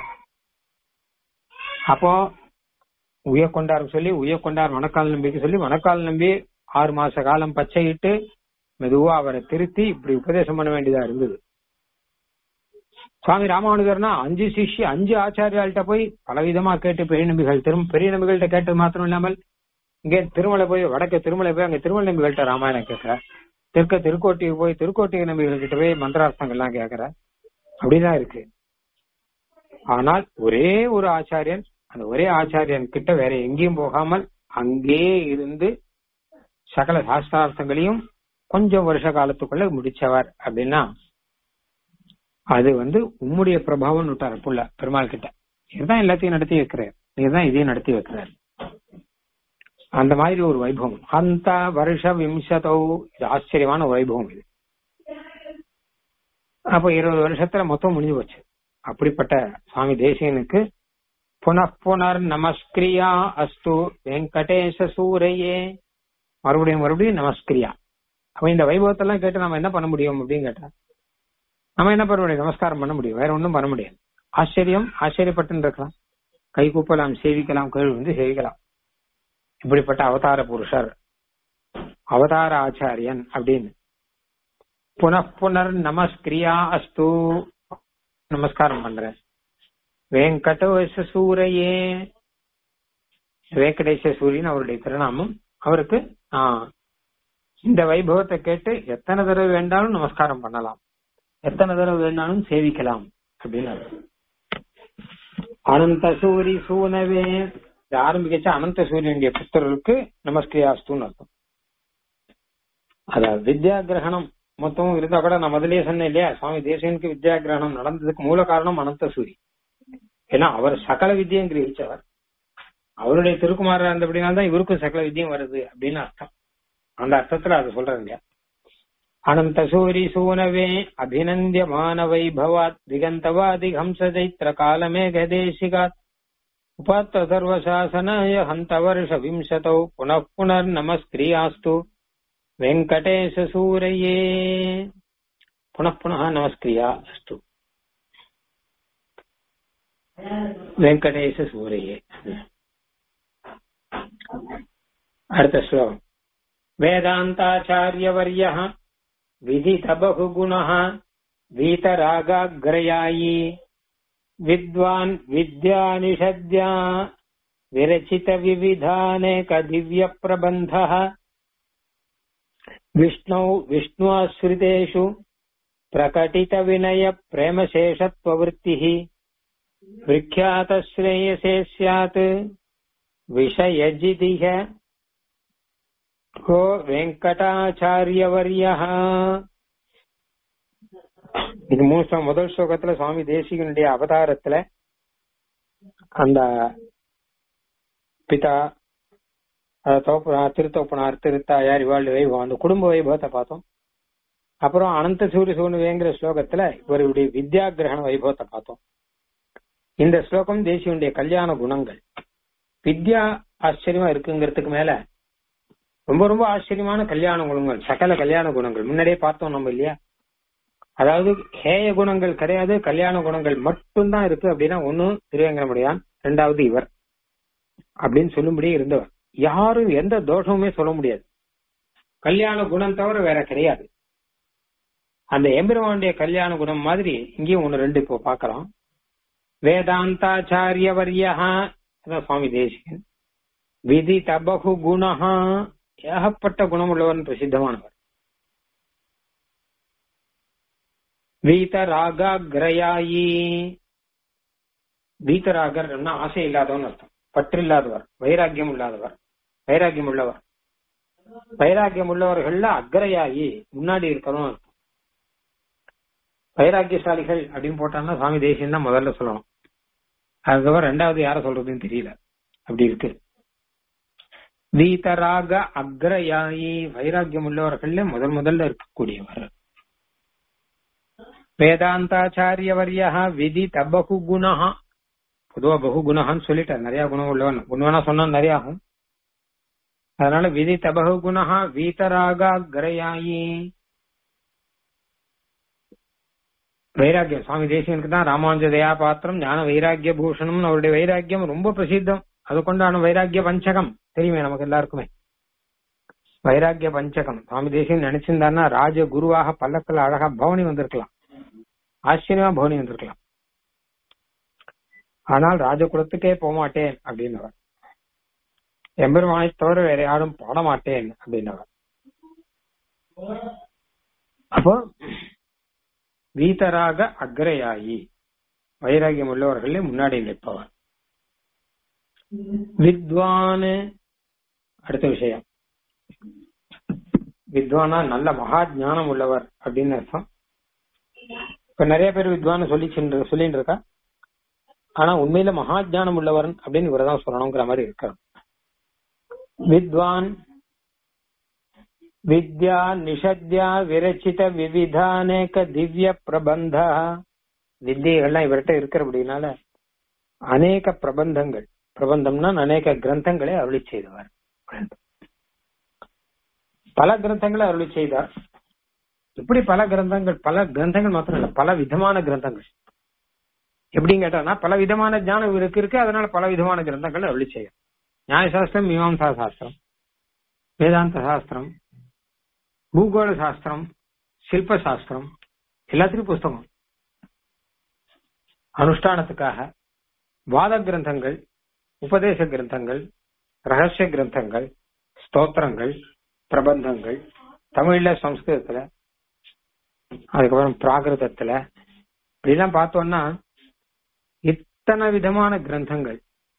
அப்போ உய்ய கொண்டார் சொல்லி உய்ய கொண்டார் மணக்கால் நம்பிக்கு சொல்லி மணக்கால் நம்பி ஆறு மாச காலம் பச்சையிட்டு மெதுவா அவரை திருத்தி இப்படி உபதேசம் பண்ண வேண்டியதா இருந்தது சுவாமி ராமானுஜர்னா அஞ்சு சிஷ்ய அஞ்சு ஆச்சாரியாள்கிட்ட போய் பலவிதமா கேட்டு பெரிய நம்பிகள் திரும் பெரிய நம்பிகள்கிட்ட கேட்டது மாத்திரம் இல்லாமல் இங்கே திருமலை போய் வடக்கு திருமலை போய் அங்க திருமலை நம்பிகள்கிட்ட ராமாயணம் கேட்கிற தெற்க திருக்கோட்டிக்கு போய் திருக்கோட்டி நம்பிகள் கிட்ட போய் மந்திரார்த்தங்கள்லாம் கேட்கிற அப்படிதான் இருக்கு ஆனால் ஒரே ஒரு ஆச்சாரியன் அந்த ஒரே ஆச்சாரியன் கிட்ட வேற எங்கேயும் போகாமல் அங்கே இருந்து சகல சாஸ்திரார்த்தங்களையும் கொஞ்சம் வருஷ காலத்துக்குள்ள முடிச்சவர் அப்படின்னா அது வந்து உம்முடைய பிரபாவம் விட்டார் புள்ள பெருமாள் கிட்ட இதுதான் எல்லாத்தையும் நடத்தி வைக்கிறார் இதுதான் இதையும் நடத்தி வைக்கிறார் அந்த மாதிரி ஒரு வைபவம் அந்த வருஷ விம்சதோ இது ஆச்சரியமான ஒரு வைபவம் இது அப்ப இருபது வருஷத்துல மொத்தம் முடிஞ்சு போச்சு அப்படிப்பட்ட சுவாமி தேசியனுக்கு புனః புனர் நமஸ்கிரியா அஸ்து வெங்கடேச சூரையே மறுபடியும் மறுபடியும் நமஸ்கிரியா அப்ப இந்த வைபவத்தெல்லாம் கேட்டு நம்ம என்ன பண்ண முடியும் அப்படின்னு கேட்டா நம்ம என்ன பண்ண முடியும் நமஸ்காரம் பண்ண முடியும் வேற ஒண்ணும் பண்ண முடியாது ஆச்சரியம் ஆச்சரியப்பட்டு இருக்கலாம் கை கூப்பலாம் சேவிக்கலாம் கேள்வி வந்து சேவிக்கலாம் இப்படிப்பட்ட அவதார புருஷர் அவதார ஆச்சாரியன் அப்படின்னு புனః புனர் நமஸ்கிரியா அஸ்து நமஸ்காரம் பண்றேன் வெங்கடேச சூரையே வெங்கடேச சூரியன் அவருடைய திருநாமம் அவருக்கு ஆஹ் இந்த வைபவத்தை கேட்டு எத்தனை தடவை வேண்டாலும் நமஸ்காரம் பண்ணலாம் எத்தனை தடவை வேணாலும் சேவிக்கலாம் அப்படின்னு அர்த்தம். அனந்த சூரி சூனவே இது ஆரம்பிக்கச்ச அனந்த சூரியனுடைய புத்தருக்கு நமஸ்கிரியாஸ்துன்னு அர்த்தம் அதாவது வித்யா கிரகணம் மொத்தமும் இருந்தா கூட நான் முதல்லயே சொன்னேன் இல்லையா சுவாமி தேசியனுக்கு வித்யா கிரகணம் நடந்ததுக்கு மூல காரணம் அனந்த சூரி ஏன்னா அவர் சகல வித்தியம் கிரகிச்சவர் அவருடைய திருக்குமாரா இருந்தபடினால தான் இவருக்கும் சகல வித்தியம் வருது அப்படின்னு அர்த்தம் அந்த அர்த்தத்துல அது சொல்றாங்க அனந்த சூரி சூனவே அபிநந்தியமான வைபவாத் திகந்தவாதி ஹம்ச சைத்திர காலமே கதேசிகாத் உபாத்த சர்வசாசனாய ஹந்த வருஷ விம்சதௌ புனః புனர் நமஸ்கிரியாஸ்து வெங்கடேச சூரையே புனః புனः நமஸ்கிரியா அஸ்து வெங்கடேச சூரையே அடுத்த ஸ்லோகம் वेदान्ताचार्यवर्यः विदितबहुगुणः वीतरागाग्रयायी विद्वान् विद्यानिषद्या विरचितविविधानेकदिव्यप्रबन्धः विष्णौ विष्णुआश्रितेषु प्रकटितविनयप्रेमशेषत्ववृत्तिः विख्यातश्रेयसे स्यात् विषयजिदिह கோ வெங்கடாச்சாரியவர்யா இது மூணு ஸ்லோகம். முதல் ஸ்லோகத்துல சுவாமி தேசிகனுடைய அவதாரத்துல அந்த பிதா அஹ், தோப்பனார் திருத்தோப்பனார் திருத்தாயார் இவாள் வைபவம் அந்த குடும்ப வைபவத்தை பார்த்தோம் அப்புறம் அனந்த சூரிய சூழ்நிலைங்கிற ஸ்லோகத்துல இவருடைய வித்யா கிரகண வைபவத்தை பார்த்தோம் இந்த ஸ்லோகம் தேசியனுடைய கல்யாண குணங்கள் வித்யா ஆச்சரியமா இருக்குங்கிறதுக்கு மேல ரொம்ப ரொம்ப ஆச்சரியமான கல்யாண குணங்கள் சகல கல்யாண குணங்கள் முன்னாடியே பார்த்தோம் நம்ம இல்லையா அதாவது ஹேய குணங்கள் கிடையாது கல்யாண குணங்கள் மட்டும்தான் இருக்கு அப்படின்னா ஒண்ணு திருவேங்கடமுடையான் ரெண்டாவது இவர் அப்படின்னு சொல்லும்படியே இருந்தவர் யாரும் எந்த தோஷமுமே சொல்ல முடியாது கல்யாண குணம் தவிர வேற கிடையாது அந்த எம்பெருமானுடைய கல்யாண குணம் மாதிரி இங்கேயும் ஒண்ணு ரெண்டு இப்போ பார்க்கலாம் வேதாந்தாச்சாரியவர்யா அதான் சுவாமி தேசிகன் விதி தபகு குணஹா ஏகப்பட்ட குணமுள்ளவன் பிரசித்தமானவர் வீதராகாகிரயாயி வீதராகர் ஆசை இல்லாதவன் அர்த்தம் பற்று இல்லாதவர் வைராக்கியம் இல்லாதவர் வைராக்கியம் உள்ளவர் வைராக்கியம் உள்ளவர்கள்ல அக்கறையாகி முன்னாடி இருக்கணும் அர்த்தம். வைராக்கியசாலிகள் அப்படின்னு போட்டாங்கன்னா சுவாமி தேசியம் தான் முதல்ல சொல்லணும் அதுக்கப்புறம் ரெண்டாவது யார சொல்றதுன்னு தெரியல அப்படி இருக்கு வீதராக அக்ரயாயி வைராக்கியம் உள்ளவர்கள்ல முதல் முதல்ல இருக்கக்கூடியவர் வேதாந்தாச்சாரியவரியா விதி தபகு குணா பொதுவா பகு குணகான்னு சொல்லிட்டார் நிறைய குணம் உள்ளவன் குணவனா சொன்னா நிறைய ஆகும் அதனால விதி தபகு குணா வீதராக அக்ரயாயி வைராக்கியம் சுவாமி தேசியனுக்கு தான் ராமானுஜ தயா பாத்திரம் ஞான வைராக்கிய பூஷணம் அவருடைய வைராக்கியம் ரொம்ப பிரசித்தம் அது கொண்டான வைராக்கிய பஞ்சகம் தெரியுமே நமக்கு எல்லாருக்குமே வைராக்கிய பஞ்சகம் சுவாமி தேசியம் நினைச்சிருந்தாருன்னா ராஜ குருவாக பல்லக்கில் அழகா பவனி வந்திருக்கலாம் ஆச்சரியமா பவனி வந்திருக்கலாம் ஆனால் ராஜகுலத்துக்கே போக மாட்டேன் அப்படின்னவர் எம்பெருமானை தவிர வேற யாரும் பாட மாட்டேன் அப்படின்னவர் அப்போ வீதராக அக்ரயாயி வைராகியம் உள்ளவர்களே முன்னாடி நிற்பவர் வித்வான் அடுத்த விஷயம் வித்வானா நல்ல மகா ஞானம் உள்ளவர் அப்படின்னு அர்த்தம் இப்ப நிறைய பேர் வித்வான் சொல்லி சென்று சொல்லிட்டு இருக்கா ஆனா உண்மையில மகா ஞானம் உள்ளவர் அப்படின்னு இவரதான் சொல்லணுங்கிற மாதிரி இருக்கார் வித்வான் வித்யா நிஷத்யா விரச்சித விவிதானேக திவ்ய பிரபந்த வித்தியெல்லாம் இவர்கிட்ட இருக்கிறபடினால அநேக பிரபந்தங்கள் பிரபந்தம்னா அநேக கிரந்தங்களை அருளி செய்தவர் பல கிரந்தங்களை அருளி செய்தார் இப்படி பல கிரந்தங்கள் பல கிரந்தங்கள் மாத்திரம் இல்ல பல விதமான கிரந்தங்கள் எப்படின்னு கேட்டானா பல விதமான ஞானம் இவருக்கு இருக்கு அதனால பல விதமான கிரந்தங்கள் அருளி செய்யும் நியாயசாஸ்திரம் மீமாம்சா சாஸ்திரம் வேதாந்த சாஸ்திரம் பூகோள சாஸ்திரம் சில்ப சாஸ்திரம் எல்லாத்துக்கும் புஸ்தகம் அனுஷ்டானத்துக்காக வாத கிரந்தங்கள் உபதேச கிரந்தங்கள் ரகசிய கிரந்தங்கள் ஸ்தோத்திரங்கள் பிரபந்தங்கள் தமிழ்ல சம்ஸ்கிருதத்துல அதுக்கப்புறம் பிராகிருதத்துல இப்படிலாம் பார்த்தோம்னா இத்தனை விதமான கிரந்தங்கள்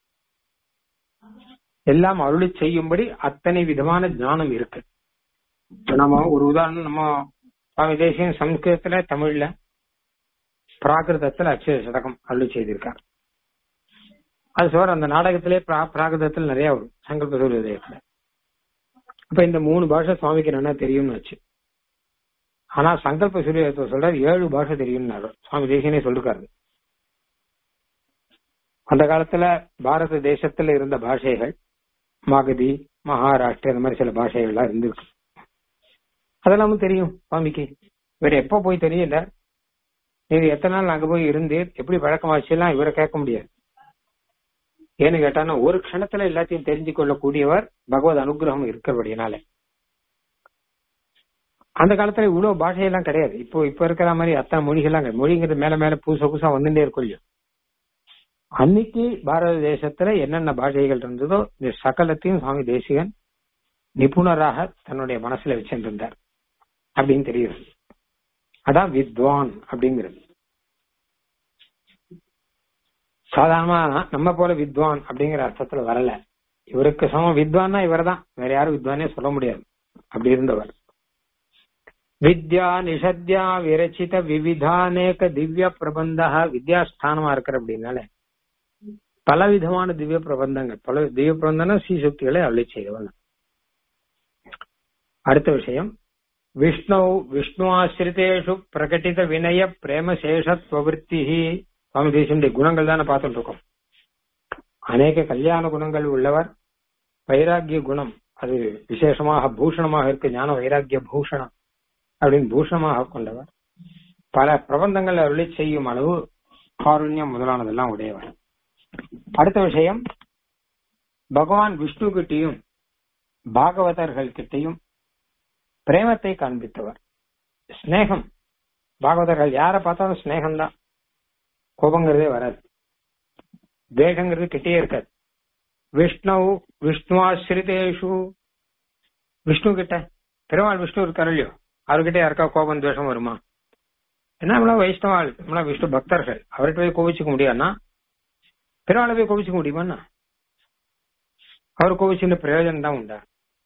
எல்லாம் அருளி செய்யும்படி அத்தனை விதமான ஞானம் இருக்கு இப்ப நம்ம ஒரு உதாரணம் நம்ம சுவாமி தேசியம் சம்ஸ்கிருதத்துல தமிழ்ல பிராகிருதத்துல அக்ஷய சதகம் அருளி செய்திருக்கார் அது சார் அந்த நாடகத்திலே பிரா- பிராகிருதத்தில் நிறைய வரும் சங்கல்ப சூரியோதயத்துல அப்ப இந்த மூணு பாஷை சுவாமிக்கு நல்லா தெரியும்னு வச்சு ஆனா சங்கல்ப சூரியோதயத்தை சொல்றாரு ஏழு பாஷை தெரியும்னாரு சுவாமி தேசியனே சொல்லிருக்காரு அந்த காலத்துல பாரத தேசத்துல இருந்த பாஷைகள் மகதி மகாராஷ்டிர இந்த மாதிரி சில பாஷைகள்லாம் இருந்திருக்கு அதெல்லாம் தெரியும் சுவாமிக்கு இவர் எப்ப போய் தெரியல நீங்க எத்தனை நாள் அங்க போய் இருந்தீர் எப்படி வழக்கமாச்சுலாம் இவரை கேட்க முடியாது ஏன்னு கேட்டானா ஒரு க்ஷணத்துல எல்லாத்தையும் தெரிஞ்சு கொள்ளக்கூடியவர் பகவத் அனுகிரகம் இருக்கிறபடினால அந்த காலத்துல இவ்வளவு பாஷையெல்லாம் கிடையாது இப்போ இப்ப இருக்கிற மாதிரி அத்தனை மொழிகள்லாம் கிடையாது. மொழிங்கிறது மேல மேல புதுசா புதுசா வந்துட்டே இருக்கும் இல்லையா அன்னைக்கு பாரத தேசத்துல என்னென்ன பாஷைகள் இருந்ததோ இந்த சகலத்தையும் சுவாமி தேசிகன் நிபுணராக தன்னுடைய மனசுல வச்சிருந்தார் அப்படின்னு தெரியுது அதான் வித்வான் அப்படிங்கிறது சாதாரணமா நம்ம போல வித்வான் அப்படிங்கிற அர்த்தத்துல வரல இவருக்கு சமம் வித்வான்னா இவர்தான் வேற யாரும் வித்வானே சொல்ல முடியாது அப்படி இருந்தவர் வித்யா நிஷத்யா விரச்சித விவிதானேக திவ்ய பிரபந்தா வித்யாஸ்தானமா இருக்கிற அப்படின்னால பல விதமான திவ்ய பிரபந்தங்கள் பல திவ்ய பிரபந்தன ஸ்ரீசுக்திகளை அருளி செய்தவன் அடுத்த விஷயம் விஷ்ணு விஷ்ணு ஆசிரித்தேஷு பிரகட்டித வினய பிரேம சேஷத்வவிருத்தி சுவாமி தேசியனுடைய குணங்கள் தானே பார்த்துட்டு இருக்கோம் அநேக கல்யாண குணங்கள் உள்ளவர் வைராகிய குணம் அது விசேஷமாக பூஷணமாக இருக்கு ஞான வைராகிய பூஷணம் அப்படின்னு பூஷணமாக கொண்டவர் பல பிரபந்தங்கள் அருளி செய்யும் அளவு காருண்யம் முதலானதெல்லாம் உடையவர் அடுத்த விஷயம் பகவான் விஷ்ணு கிட்டையும் பாகவதர்கள் கிட்டையும் பிரேமத்தை காண்பித்தவர் ஸ்நேகம் பாகவதர்கள் யாரை பார்த்தாலும் ஸ்நேகம்தான் கோபங்கிறதே வராது வேகங்கிறது கிட்டே இருக்காது விஷ்ணு விஷ்ணுவாசிரிதேஷு விஷ்ணு கிட்ட பெருமாள் விஷ்ணு இருக்காரு இல்லையோ அவர்கிட்ட யாருக்கா கோபம் துவேஷம் வருமா என்ன நம்மளாம் வைஷ்ணவாள் நம்மளாம் விஷ்ணு பக்தர்கள் அவர்கிட்ட போய் கோவிச்சுக்க முடியாதுன்னா பெருமாளை போய் கோவிச்சுக்க முடியுமாண்ணா அவர் கோவிச்சுன்னு பிரயோஜனம் தான் உண்டா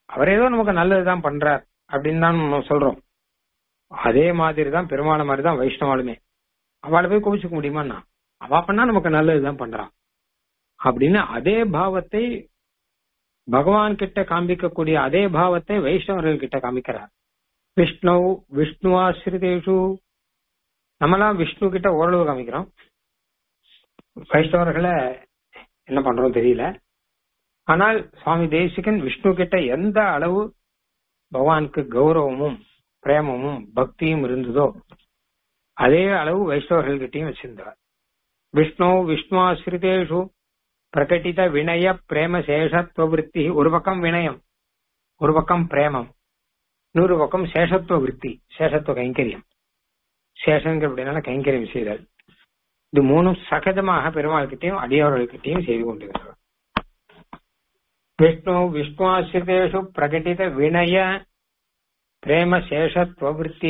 அவர் ஏதோ நமக்கு நல்லதுதான் பண்றார் அப்படின்னு தான் நம்ம சொல்றோம் அதே மாதிரி தான் பெருமாளை மாதிரி தான் வைஷ்ணவாளுமே அவளை போய் கோவிச்சுக்க முடியுமான்னா அவ பண்ணா நமக்கு நல்லதுதான் பண்றான் அப்படின்னு அதே பாவத்தை பகவான் கிட்ட காண்பிக்கக்கூடிய அதே பாவத்தை வைஷ்ணவர்கள் கிட்ட காமிக்கிறார் விஷ்ணு விஷ்ணுவாசிரிதேஷு நம்மலாம் விஷ்ணு கிட்ட ஓரளவு காமிக்கிறோம் வைஷ்ணவர்களை என்ன பண்றோம் தெரியல ஆனால் சுவாமி தேசிகன் விஷ்ணு கிட்ட எந்த அளவு பகவானுக்கு கௌரவமும் பிரேமமும் பக்தியும் இருந்ததோ அதே அளவு வைஷ்ணவர்கள் கிட்டையும் வச்சிருந்தார் விஷ்ணு விஷ்ணுவாசிரிதேஷு பிரகட்டித வினய பிரேம சேஷத்துவ விற்பி ஒரு பக்கம் வினயம் ஒரு பக்கம் பிரேமம் இன்னொரு பக்கம் சேஷத்துவ விற்பி சேஷத்துவ கைங்கரியம் சேஷங்கிற அப்படின்னால கைங்கரியம் செய்தல் இது மூணும் சகஜமாக பெருமாள்கிட்டையும் அடியவர்கள்கிட்டையும் செய்து கொண்டிருக்கிறார் விஷ்ணு விஷ்ணுவாசிரிதேஷு பிரகட்டித வினய பிரேம சேஷத்துவ விற்பி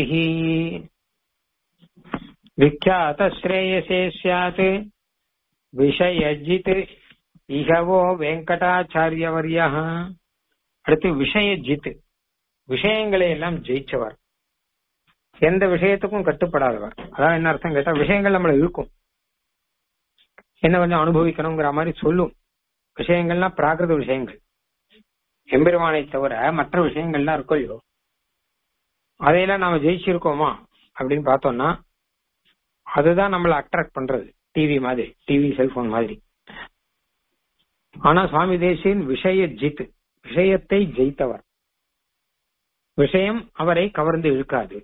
விக்யாத ஸ்ரேயசே சியாத் விஷயஜித் இகவோ வெங்கடாச்சாரியவர்யா அடுத்து விஷயஜித் விஷயங்களை எல்லாம் ஜெயிச்சவர் எந்த விஷயத்துக்கும் கட்டுப்படாதவர் அதான் என்ன அர்த்தம் கேட்டா விஷயங்கள் நம்மள இருக்கும் என்ன கொஞ்சம் அனுபவிக்கணுங்கிற மாதிரி சொல்லும் விஷயங்கள்னா பிராகிருத விஷயங்கள் எம்பெருமானை தவிர மற்ற விஷயங்கள்லாம் இருக்கோ இல்லையோ அதையெல்லாம் நாம ஜெயிச்சிருக்கோமா அப்படின்னு பார்த்தோம்னா அதுதான் நம்மளை அட்ராக்ட் பண்றது டிவி மாதிரி டிவி செல்போன் மாதிரி ஆனா சுவாமி தேசியன் விஷய ஜித் விஷயத்தை ஜெயித்தவர் விஷயம் அவரை கவர்ந்து இழுக்காது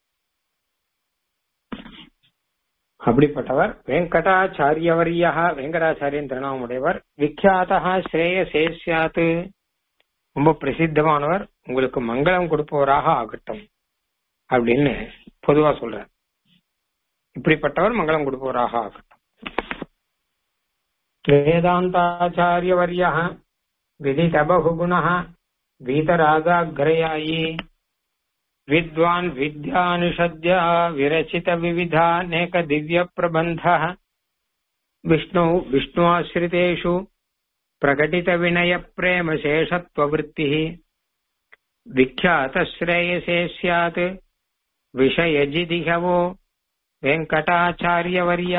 அப்படிப்பட்டவர் வெங்கடாச்சாரியவரியா வெங்கடாச்சாரியன் திருநாமமுடையவர் விக்யாதா ஸ்ரேய சேஷ்யாத்து ரொம்ப பிரசித்தமானவர் உங்களுக்கு மங்களம் கொடுப்பவராக ஆகட்டும் அப்படின்னு பொதுவா சொல்றார் இப்படிப்பட்டவர் மங்களம் கொடுப்பவராக ஆகட்டும் வேதாந்தாச்சாரியவர்யா விதித பகுகுண வீதராகாகிரயாயி विद्वान् विद्यानुषद्या विरचित विविधानेक दिव्य प्रबन्ध विष्णौ विष्णुआश्रितेषु प्रकटित विनय प्रेम शेषत्ववृत्तिः विख्यातश्रेयसे स्यात् விஷயஜிதிகவோ வெங்கடாச்சாரியவரியா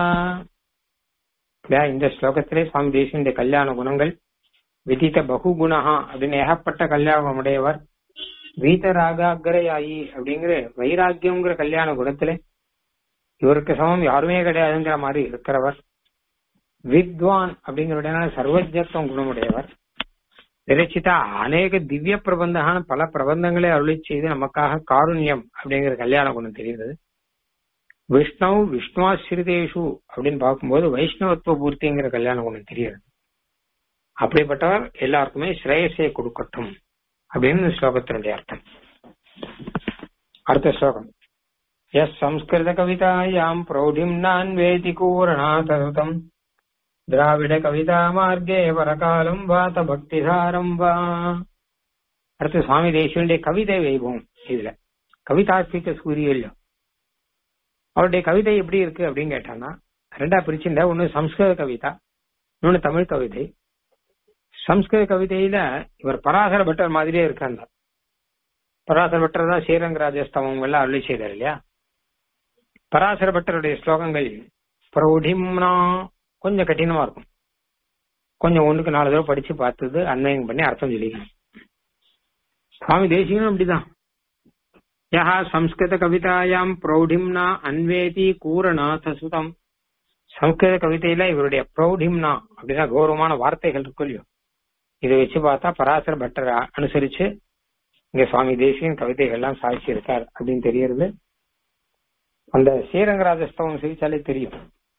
இந்த ஸ்லோகத்திலே சுவாமி தேசிய கல்யாண குணங்கள் விதித்த பகுகுணா அப்படின்னு ஏகப்பட்ட கல்யாணம் உடையவர் வீதராகாகிரயாயி அப்படிங்கிற வைராக்கியம்ங்கிற கல்யாண குணத்துல இவருக்கு சமம் யாருமே கிடையாதுங்கிற மாதிரி இருக்கிறவர் வித்வான் அப்படிங்கிற சர்வஜத்துவம் குணமுடையவர் விரச்சிதா அநேக திவ்ய பிரபந்தகான பல பிரபந்தங்களை அருளி செய்து நமக்காக காருண்யம் அப்படிங்கிற கல்யாண குணம் தெரிகிறது விஷ்ணு விஷ்ணுவாசிரிதேஷு அப்படின்னு பார்க்கும்போது வைஷ்ணவத்துவ பூர்த்திங்கிற கல்யாண குணம் தெரிகிறது அப்படிப்பட்டவர் எல்லாருக்குமே ஸ்ரேயசை கொடுக்கட்டும் அப்படின்னு ஸ்லோகத்தினுடைய அர்த்தம் அடுத்த ஸ்லோகம் எஸ் சம்ஸ்கிருத கவிதாயாம் பிரௌಢிம் நான் வேதி கூரணாதம் திராவிட கவிதா மார்க்கே வரகாலம் வாத பக்திதாரம் வா அடுத்து சுவாமி தேசியனுடைய கவிதை வைபவம் இதுல கவிதாத்மிக சூரியல்யம் அவருடைய கவிதை எப்படி இருக்கு அப்படின்னு கேட்டான்னா ரெண்டா பிரிச்சிருந்தா ஒன்னு சம்ஸ்கிருத கவிதா இன்னொன்னு தமிழ் கவிதை சம்ஸ்கிருத கவிதையில இவர் பராசர பட்டர் மாதிரியே இருக்காங்க பராசர பட்டர் தான் ஸ்ரீரங்கராஜஸ்தவம் எல்லாம் அருளி செய்தார் இல்லையா பராசர பட்டருடைய ஸ்லோகங்கள் பிரௌಢிம்னா கொஞ்சம் கடினமா இருக்கும் கொஞ்சம் ஒண்ணுக்கு நாலு தடவை படிச்சு பார்த்தது அன்வயம் பண்ணி அர்த்தம் சொல்லிக்கணும் சுவாமி தேசிகனும் அப்படிதான் யா சம்ஸ்கிருத கவிதாயாம் பிரௌಢிம்னா அன்வேதி கூரநாத சுதம் சம்ஸ்கிருத கவிதையில இவருடைய பிரௌಢிம்னா அப்படின்னா கௌரவமான வார்த்தைகள் இருக்கும் இல்லையோ இதை வச்சு பார்த்தா பராசர பட்டரை அனுசரிச்சு இங்க சுவாமி தேசியன் கவிதைகள் எல்லாம் சாதிச்சு இருக்கார் அப்படின்னு தெரியறது அந்த ஸ்ரீரங்கராஜஸ்தவம் சிரிச்சாலே தெரியும்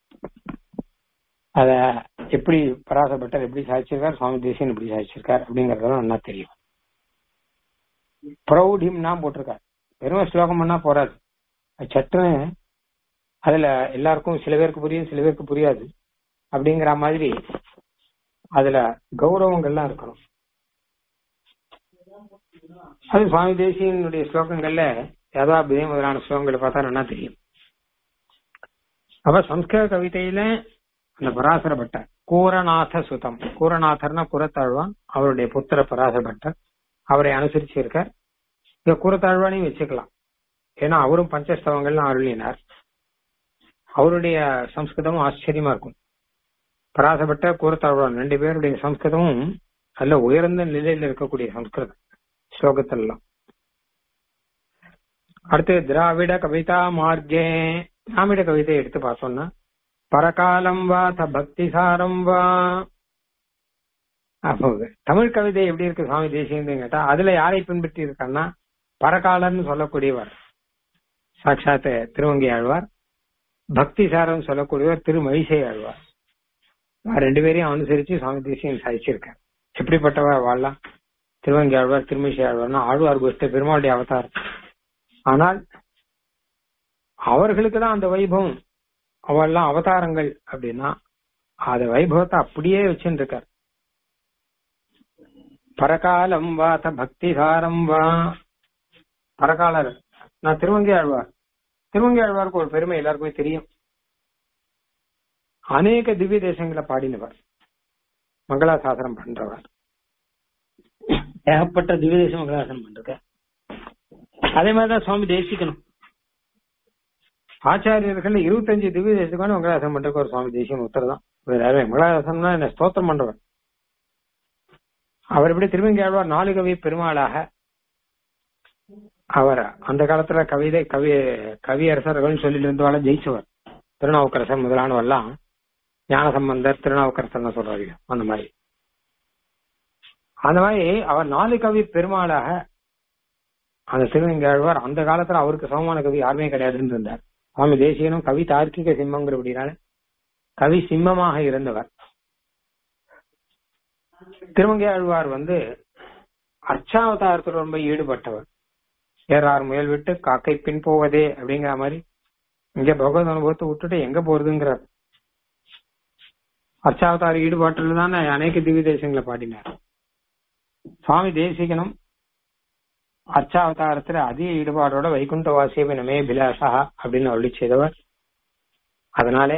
அத எப்படி பராசர பட்டர் எப்படி சாதிச்சிருக்கார் சுவாமி தேசியன் எப்படி சாதிச்சிருக்கார் அப்படிங்கறதெல்லாம் நல்லா தெரியும் பிரௌಢிம்னா போட்டிருக்கார் வெறும் ஸ்லோகம் பண்ணா போறாது சட்டுன்னு அதுல எல்லாருக்கும் சில பேருக்கு புரியும் சில பேருக்கு புரியாது அப்படிங்கிற மாதிரி அதுல கௌரவங்கள்லாம் இருக்கணும் அது சுவாமி தேசியனுடைய ஸ்லோகங்கள்ல யதாபிதே முதலான ஸ்லோகங்களை பார்த்தா நல்லா தெரியும் அப்ப சம்ஸ்கிருத கவிதையில அந்த பராசர பட்டர் கூரநாத சுதம் கூரநாதர்னா புறத்தாழ்வான் அவருடைய புத்திர பராசர பட்டர் அவரை அனுசரிச்சு இருக்கார் இந்த கூறத்தாழ்வானையும் வச்சுக்கலாம் ஏன்னா அவரும் பஞ்சஸ்தவங்கள்லாம் அருளினார் அவருடைய சம்ஸ்கிருதமும் ஆச்சரியமா இருக்கும் பராசப்பட்ட கூறத்தாழ்வான் ரெண்டு பேருடைய சம்ஸ்கிருதமும் நல்ல உயர்ந்த நிலையில இருக்கக்கூடிய சம்ஸ்கிருதம் ஸ்லோகத்திலாம் அடுத்து திராவிட கவிதா மார்க்கே திராவிட கவிதை எடுத்து பார்த்தோம்னா பரகாலம் வா த பக்தி சாரம் வா அப்போ தமிழ் கவிதை எப்படி இருக்கு சுவாமி தேசியம் கேட்டா அதுல யாரை பின்பற்றி இருக்கான்னா பரகாலன்னு சொல்லக்கூடியவர் சாட்சாத் திருவங்கி ஆழ்வார் பக்தி சாரம் சொல்லக்கூடியவர் திருமழிசை ஆழ்வார் ரெண்டு பேரையும் அனுசரிச்சு சுவாமி தேசியம் சாதிச்சிருக்கார் எப்படிப்பட்டவர் வாழலாம் திருவங்கி ஆழ்வார் திருமிசை ஆழ்வார்னா ஆழ்வார் கோஷ்ட பெருமாளுடைய அவதாரம் ஆனால் அவர்களுக்கு தான் அந்த வைபவம் அவெல்லாம் அவதாரங்கள் அப்படின்னா அந்த வைபவத்தை அப்படியே வச்சுட்டு இருக்கார் பரகாலம் வா த பக்தி சாரம் வா பரகாலர் நான் திருவங்கி ஆழ்வார் திருவங்கி ஆழ்வாருக்கு ஒரு பெருமை எல்லாருக்குமே தெரியும் அநேக திவ்ய தேசங்களை பாடினவர் மங்களாசாசனம் பண்றவர் ஏகப்பட்ட திவ்ய தேசம் மங்களாசாசனம் பண்றத அதே மாதிரிதான் சுவாமி தேசிக்கணும் ஆச்சாரியர்கள் இருபத்தஞ்சு திவ்ய தேசத்துக்கான மங்களாசனம் பண்றதுக்கு ஒரு சுவாமி தேசியம் உத்தரவு தான் வேற யாரும் மங்களாசாசனம்னா என்ன ஸ்தோத்திரம் பண்றவர் அவர் எப்படி திருமங்கி ஆழ்வார் நாலு கவி பெருமாளாக அவர் அந்த காலத்துல கவிதை கவி கவியரசர்கள் சொல்லி இருந்தவாள ஜெயிச்சவர் திருநாவுக்கரசர் முதலானவெல்லாம் ஞானசம்பந்தர் திருநாவுக்கரசர் சொல்றாரு அந்த மாதிரி அந்த மாதிரி அவர் நாலு கவி பெருமாளாக அந்த திருவங்கி ஆழ்வார் அந்த காலத்துல அவருக்கு சமமான கவி யாருமே கிடையாதுன்னு இருந்தார் சுவாமி தேசியனும் கவி தார்க்கிக சிம்மங்கிறபடினால கவி சிம்மமாக இருந்தவர் திருமங்கை ஆழ்வார் வந்து அர்ச்சாவதாரத்தில் ரொம்ப ஈடுபட்டவர் ஏறார் முயல் விட்டு காக்கை பின் போவதே அப்படிங்கிற மாதிரி இங்க பகவத் அனுபவத்தை விட்டுட்டு எங்க போறதுங்கிறார் அர்ச்சாவதார ஈடுபாட்டில் தானே அநேக திவ்ய தேசங்களை பாடினார் சுவாமி தேசிகனும் அர்ச்சாவதாரத்துல அதிக ஈடுபாடோட வைகுண்ட வாசியவை நமே பிலாசா அப்படின்னு அருளி செய்தவர் அதனாலே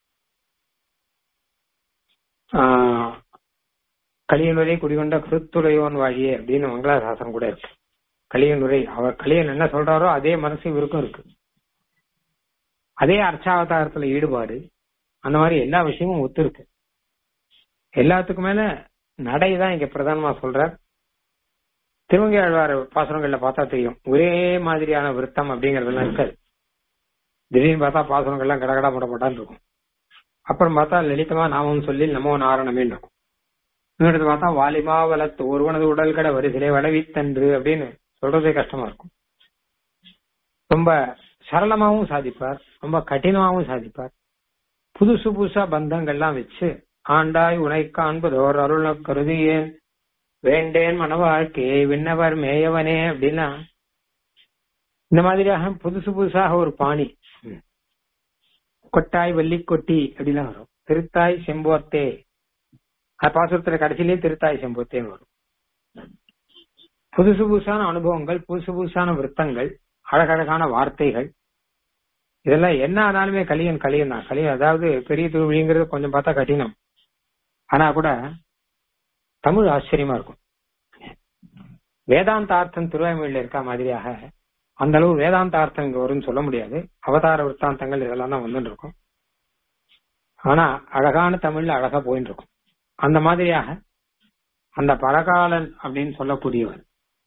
கலியனுரை குடிகொண்ட கிருத்துடையோன் வாழியே அப்படின்னு மங்களாசாசனம் கூட இருக்கு கலியனுரை அவர் கலியன் என்ன சொல்றாரோ அதே மனசு இவருக்கும் இருக்கு அதே அர்ச்சாவதாரத்துல ஈடுபாடு அந்த மாதிரி எல்லா விஷயமும் ஒத்து இருக்கு எல்லாத்துக்கும் மேல நடைதான் இங்க பிரதானமா சொல்றார் திருவங்கை ஆழ்வார் பாசுரங்கள்ல பார்த்தா தெரியும் ஒரே மாதிரியான விருத்தம் அப்படிங்கறதெல்லாம் இருக்காது திடீர்னு பார்த்தா பாசுரங்கள்லாம் கடகடா முடப்பட்டான்னு இருக்கும் அப்புறம் பார்த்தா லலிதமா நாமம் சொல்லி நமோ நாரணமே இருக்கும் இன்னொரு பார்த்தா வாலிமா வளத்து ஒருவனது உடல் கட வரிசிலை வளவித்தன்று அப்படின்னு சொல்றதே கஷ்டமா இருக்கும் ரொம்ப சரளமாவும் சாதிப்பார் ரொம்ப கடினமாவும் சாதிப்பார் புதுசு புதுசா பந்தங்கள்லாம் வச்சு ஆண்டாய் உனை காண்பதோர் அருள கருதியேன் வேண்டேன் மன வாழ்க்கையை விண்ணவர் மேயவனே அப்படின்னா இந்த மாதிரியாக புதுசு புதுசாக ஒரு பாணி கொட்டாய் வள்ளி கொட்டி அப்படிலாம் வரும் திருத்தாய் செம்போத்தே பாசுரத்துல கடைசியிலேயே திருத்தாய் செம்போத்தேன்னு வரும் புதுசு புதுசான அனுபவங்கள் புதுசு புதுசான விருத்தங்கள் அழகழகான வார்த்தைகள் இதெல்லாம் என்ன ஆனாலுமே கலியன் கலியன் தான் கலியன் அதாவது பெரிய திருவிழிங்கிறது கொஞ்சம் பார்த்தா கடினம் ஆனா கூட தமிழ் ஆச்சரியமா இருக்கும் வேதாந்தார்த்தம் திருவாய்மொழியில இருக்க மாதிரியாக அந்த அளவு வேதாந்தார்த்தம் இங்க வரும்னு சொல்ல முடியாது அவதார விற்த்தாந்தங்கள் இதெல்லாம் தான் வந்துட்டு இருக்கும் ஆனா அழகான தமிழ்ல அழகா போயின்னு இருக்கும் அந்த மாதிரியாக அந்த பரகாலன் அப்படின்னு சொல்லக்கூடியவர்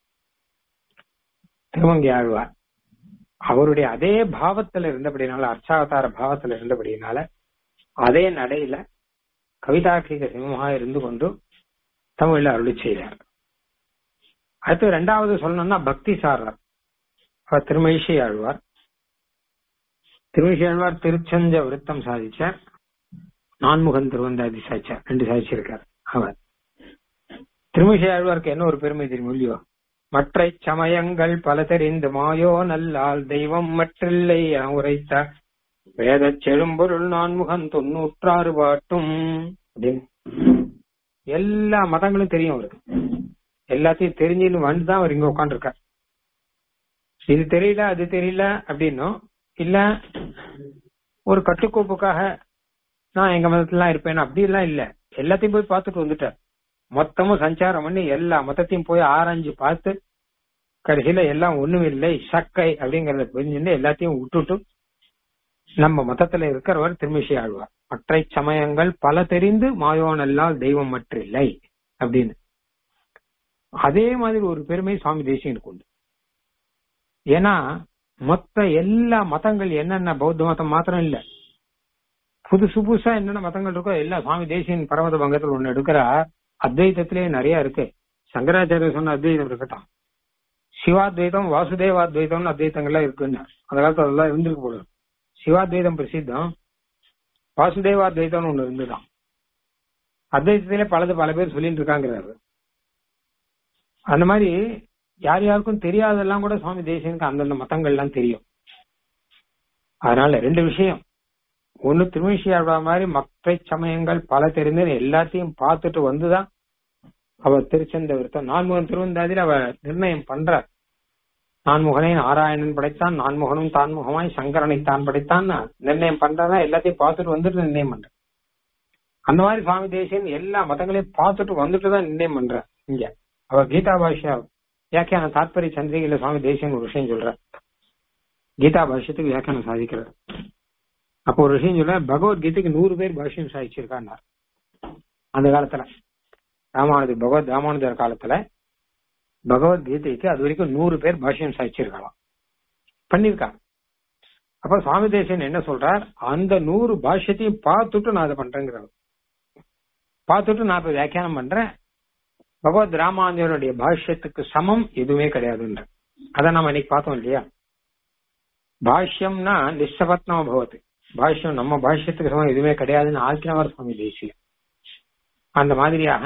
திருமங்கி ஆழ்வார் அவருடைய அதே பாவத்துல இருந்தபடினால அர்ச்சாவதார பாவத்துல இருந்தபடினால அதே நடையில கவிதாக்கிக சிம்மமாக இருந்து கொண்டு தமிழ்ல அருளி செய்தார் அடுத்து ரெண்டாவது சொல்லணும்னா பக்தி சாரர் அவர் திருமழிசை ஆழ்வார் திருமழிசை ஆழ்வார் திருச்சஞ்ச விருத்தம் சாதிச்சார் நான்முகன் திருவந்தாதி சாதிச்சார் ரெண்டு சாதிச்சிருக்கார் அவர் திருமிசை ஆழ்வாருக்கு என்ன ஒரு பெருமை தெரியும் இல்லையோ மற்ற சமயங்கள் பல தெரிந்து மாயோ நல்லால் தெய்வம் மற்றில்லை என உரைத்த வேத செழும்பொருள் நான்முகன் தொன்னூற்றாறு பாட்டும் அப்படின்னு எல்லா மதங்களும் தெரியும் அவருக்கு எல்லாத்தையும் தெரிஞ்சுன்னு வந்துதான் அவர் இங்க உட்காந்துருக்கார் இது தெரியல அது தெரியல அப்படின்னும் இல்ல ஒரு கட்டுக்கோப்புக்காக நான் எங்க மதத்துல இருப்பேன் அப்படி எல்லாம் இல்ல எல்லாத்தையும் போய் பார்த்துட்டு வந்துட்டார் மொத்தமும் சஞ்சாரம் பண்ணி எல்லா மொத்தத்தையும் போய் ஆராய்ஞ்சு பார்த்து கடைசியில எல்லாம் ஒண்ணும் இல்லை சக்கை அப்படிங்கறத புரிஞ்சுட்டு எல்லாத்தையும் விட்டுட்டு நம்ம மொத்தத்துல இருக்கிறவர் திருமிஷி ஆழ்வார் மற்ற சமயங்கள் பல தெரிந்து மாயோனல்லால் தெய்வம் மற்றில்லை அப்படின்னு அதே மாதிரி ஒரு பெருமை சுவாமி தேசியனுக்கு உண்டு ஏன்னா மொத்த எல்லா மதங்கள் என்னென்ன பௌத்த மதம் மாத்திரம் இல்ல புதுசு புதுசா என்னென்ன மதங்கள் இருக்கோ எல்லா சுவாமி தேசியன் பரமத பங்கத்தில் ஒண்ணு எடுக்கிறார் அத்வைத்தத்திலேயே நிறைய இருக்கு சங்கராச்சாரியர் சொன்ன அத்வைதம் இருக்கட்டும் சிவாத்வைதம் வாசுதேவாத்வைதம்னு அத்வைத்தங்கள்லாம் இருக்குன்னு அந்த காலத்துல அதெல்லாம் இருந்திருக்கு போல சிவாத்வைதம் பிரசித்தம் வாசுதேவாத்வைதம்னு ஒண்ணு இருந்துதான் அத்வைத்தத்திலே பலது பல பேர் சொல்லிட்டு இருக்காங்கிறாரு அந்த மாதிரி யார் யாருக்கும் தெரியாதெல்லாம் கூட சுவாமி தேசியனுக்கு அந்தந்த மதங்கள்லாம் தெரியும் அதனால ரெண்டு விஷயம் ஒண்ணு திருமிஷியாழ்வா மாதிரி மற்ற சமயங்கள் பல தெரிந்து எல்லாத்தையும் பார்த்துட்டு வந்துதான் அவர் திருச்செந்த விருத்தம் நான்முகன் திருவந்தாதியில் அவர் நிர்ணயம் பண்றார் நான்முகனை நாராயணன் படைத்தான் நான்முகனும் தான்முகமாய் சங்கரனை தான் படைத்தான் நிர்ணயம் பண்றதா எல்லாத்தையும் பார்த்துட்டு வந்துட்டு நிர்ணயம் பண்ற அந்த மாதிரி சுவாமி தேசியன் எல்லா மதங்களையும் பார்த்துட்டு வந்துட்டு தான் நிர்ணயம் பண்ற இங்க அவர் கீதா பாஷ்யா வியாக்கியான தாத்பரிய சந்திரிகையில சுவாமி தேசியன் ஒரு விஷயம் சொல்ற கீதா பாஷ்யத்துக்கு வியாக்கியானம் சாதிக்கிறார் அப்போ ஒரு விஷயம் சொல்ற பகவத்கீதைக்கு நூறு பேர் பாஷ்யம் சாதிச்சிருக்கார் அந்த காலத்துல ராமானுஜ பகவத் ராமானுஜர் காலத்துல பகவத்கீதைக்கு அது வரைக்கும் நூறு பேர் பாஷ்யம் சாதிச்சிருக்கலாம் பண்ணிருக்காங்க அப்ப சுவாமி தேசன் என்ன சொல்றார் அந்த நூறு பாஷ்யத்தையும் பார்த்துட்டு நான் அதை பண்றேங்கிறார் பார்த்துட்டு நான் இப்ப வியாக்கியானம் பண்றேன் பகவத் ராமானுஜருடைய பாஷ்யத்துக்கு சமம் எதுவுமே கிடையாதுன்ற அதை நம்ம இன்னைக்கு பார்த்தோம் இல்லையா பாஷ்யம்னா நிஷபத்னம பவத்து பாஷ்யம் நம்ம பாஷ்யத்துக்கு சமம் எதுவுமே கிடையாதுன்னு ஆக்கினவர் சுவாமி தேசிய அந்த மாதிரியாக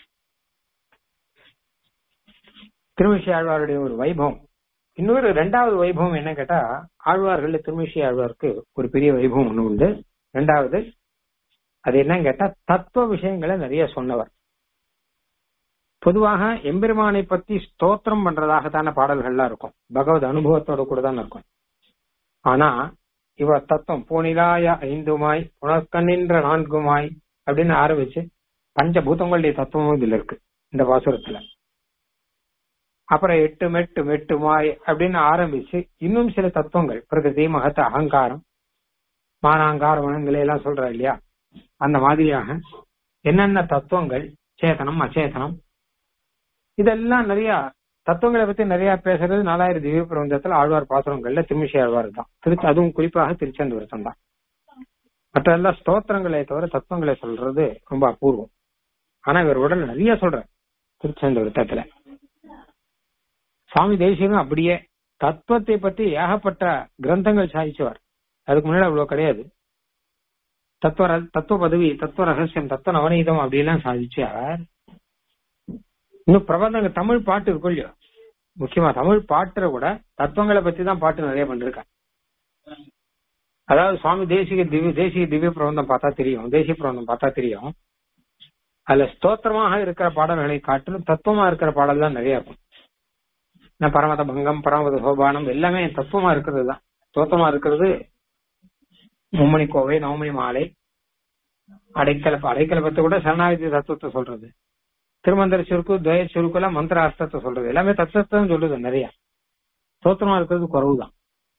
திருமிஷி ஆழ்வாருடைய ஒரு வைபவம் இன்னொரு ரெண்டாவது வைபவம் என்ன கேட்டா ஆழ்வார்கள் திருமிஷி ஆழ்வாருக்கு ஒரு பெரிய வைபவம் ஒண்ணு உண்டு ரெண்டாவது அது என்னன்னு கேட்டா தத்துவ விஷயங்களை நிறைய சொன்னவர் பொதுவாக எம்பெருமானை பத்தி ஸ்தோத்திரம் பண்றதாகத்தான பாடல்கள்லாம் இருக்கும் பகவத் அனுபவத்தோட கூட தான் இருக்கும் ஆனா இவ தத்துவம் பூனிலாய ஐந்துமாய் புனற்கண்ணின்ற நான்குமாய் அப்படின்னு ஆரம்பிச்சு பஞ்சபூதங்களுடைய தத்துவமும் இதுல இருக்கு இந்த பாசுரத்துல அப்புறம் எட்டு மெட்டு மெட்டுமாய் அப்படின்னு ஆரம்பிச்சு இன்னும் சில தத்துவங்கள் பிரகிருதி மகத்த அகங்காரம் மானாங்கார மனங்களை எல்லாம் சொல்ற இல்லையா அந்த மாதிரியாக என்னென்ன தத்துவங்கள் சேதனம் அச்சேதனம் இதெல்லாம் நிறைய தத்துவங்களை பத்தி நிறைய பேசுறது நாலாயிரம் திவ்ய பிரபஞ்சத்துல ஆழ்வார் பாசுரங்கள்ல திருமிஷி ஆழ்வார் தான் திருச்சி அதுவும் குறிப்பாக திருச்செந்தூரத்தம் தான் மற்ற எல்லாம் ஸ்தோத்திரங்களை தவிர தத்துவங்களை சொல்றது ரொம்ப அபூர்வம் ஆனா இவர் உடல் நிறைய சொல்ற திருச்செந்தூரத்தத்துல சுவாமி தேசியனும் அப்படியே தத்துவத்தை பத்தி ஏகப்பட்ட கிரந்தங்கள் சாதிச்சவர் அதுக்கு முன்னாடி அவ்வளவு கிடையாது தத்துவ தத்துவ பதவி தத்துவ ரகசியம் தத்துவ நவநீதம் அப்படிலாம் சாதிச்சார் இன்னும் பிரபந்தங்க தமிழ் பாட்டு இருக்கும் இல்லையோ முக்கியமா தமிழ் பாட்டுல கூட தத்துவங்களை பத்தி தான் பாட்டு நிறைய பண்ணிருக்காங்க அதாவது சுவாமி தேசிக திவ்ய தேசிய திவ்ய பிரபந்தம் பார்த்தா தெரியும் தேசிய பிரபந்தம் பார்த்தா தெரியும் அதுல ஸ்தோத்திரமாக இருக்கிற பாடல்களை காட்டிலும் தத்துவமா இருக்கிற பாடல் தான் நிறைய இருக்கும் பரமத பங்கம் பரமத சோபானம் எல்லாமே தத்துவமா இருக்கிறது தான் ஸ்தோத்திரமா இருக்கிறது மும்மணி கோவை நவமணி மாலை அடைக்கல அடைக்கலப்பத்தை கூட சரணாகதி தத்துவத்தை சொல்றது திருமந்திர சுருக்கு துவய சுருக்குலாம் மந்திர அர்த்தத்தை சொல்றது எல்லாமே தத்துவத்தை சொல்றது நிறைய ஸ்தோத்திரமா இருக்கிறது குறவுதான்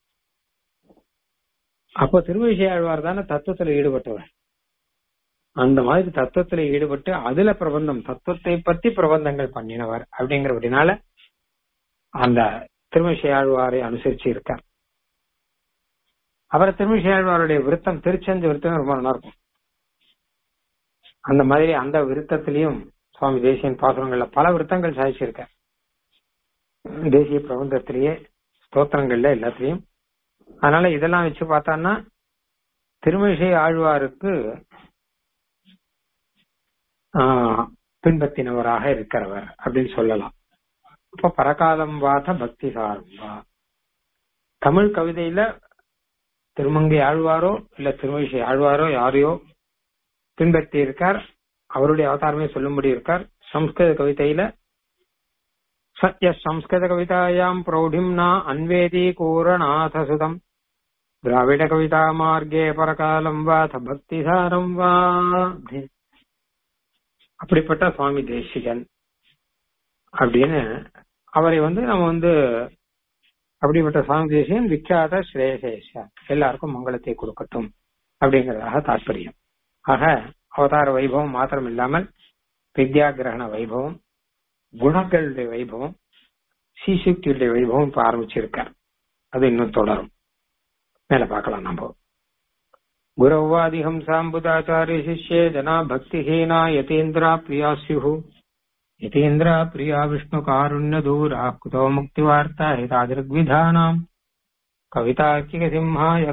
அப்போ திருவிஷய ஆழ்வார் தானே தத்துவத்துல ஈடுபட்டவர் அந்த மாதிரி தத்துவத்துல ஈடுபட்டு அதுல பிரபந்தம் தத்துவத்தை பத்தி பிரபந்தங்கள் பண்ணினவர் அப்படிங்கிறபடினால அந்த திருமிஷையாழ்வாரை அனுசரிச்சு இருக்கார் அவரை திருமிஷையாழ்வாருடைய விருத்தம் திருச்செஞ்சு விருத்தம் ரொம்ப நல்லா இருக்கும் அந்த மாதிரி அந்த விருத்தத்திலையும் சுவாமி தேசியன் பாசுரங்கள்ல பல விருத்தங்கள் சாதிச்சிருக்கார் தேசிய பிரபந்தத்திலேயே ஸ்தோத்திரங்கள்ல எல்லாத்திலையும் அதனால இதெல்லாம் வச்சு பார்த்தான்னா திருமிஷை ஆழ்வாருக்கு பின்பற்றினவராக இருக்கிறவர் அப்படின்னு சொல்லலாம் இப்ப பரகாலம் வாத பக்தி சார்பா தமிழ் கவிதையில திருமங்கை ஆழ்வாரோ இல்ல திருமிஷை ஆழ்வாரோ யாரையோ பின்பற்றி இருக்கார் அவருடைய அவதாரமே சொல்லும்படி இருக்கார் சம்ஸ்கிருத கவிதையில சத்ய சம்ஸ்கிருத கவிதாயாம் பிரௌಢிம்னா அன்வேதி கூரநாத சுதம் திராவிட கவிதா மார்க்கே பரகாலம் வாத பக்தி சாரம் வா அப்படிப்பட்ட சுவாமி தேசிகன் அப்படின்னு அவரை வந்து நம்ம வந்து அப்படிப்பட்ட சுவாமி தேசிகன் விख्याத ஸ்ரேயசேஷ எல்லாருக்கும் மங்களத்தை கொடுக்கட்டும் அப்படிங்கறதாக தாற்பயம் ஆக அவதார வைபவம் மாத்திரம் இல்லாமல் வித்யா கிரகண வைபவம் குணங்களுடைய வைபவம் சீசுக்தியுடைய வைபவம் இப்ப ஆரம்பிச்சிருக்கார் அது இன்னும் தொடரும் மேல பார்க்கலாம் நம்ம गुरौवादिहंसाम्बुदाचार्य शिष्ये जना भक्तिहीना यतीन्द्रा प्रिया स्युः यतीन्द्रा प्रिया विष्णुकारुण्यदूरा कुतो मुक्तिवार्ता हितादृग्विधानाम् कवितार्किकसिंहाय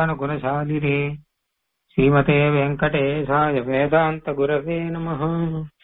कल्याणगुणशालिरे श्रीमते वेङ्कटेशाय वेदान्तगुरवे नमः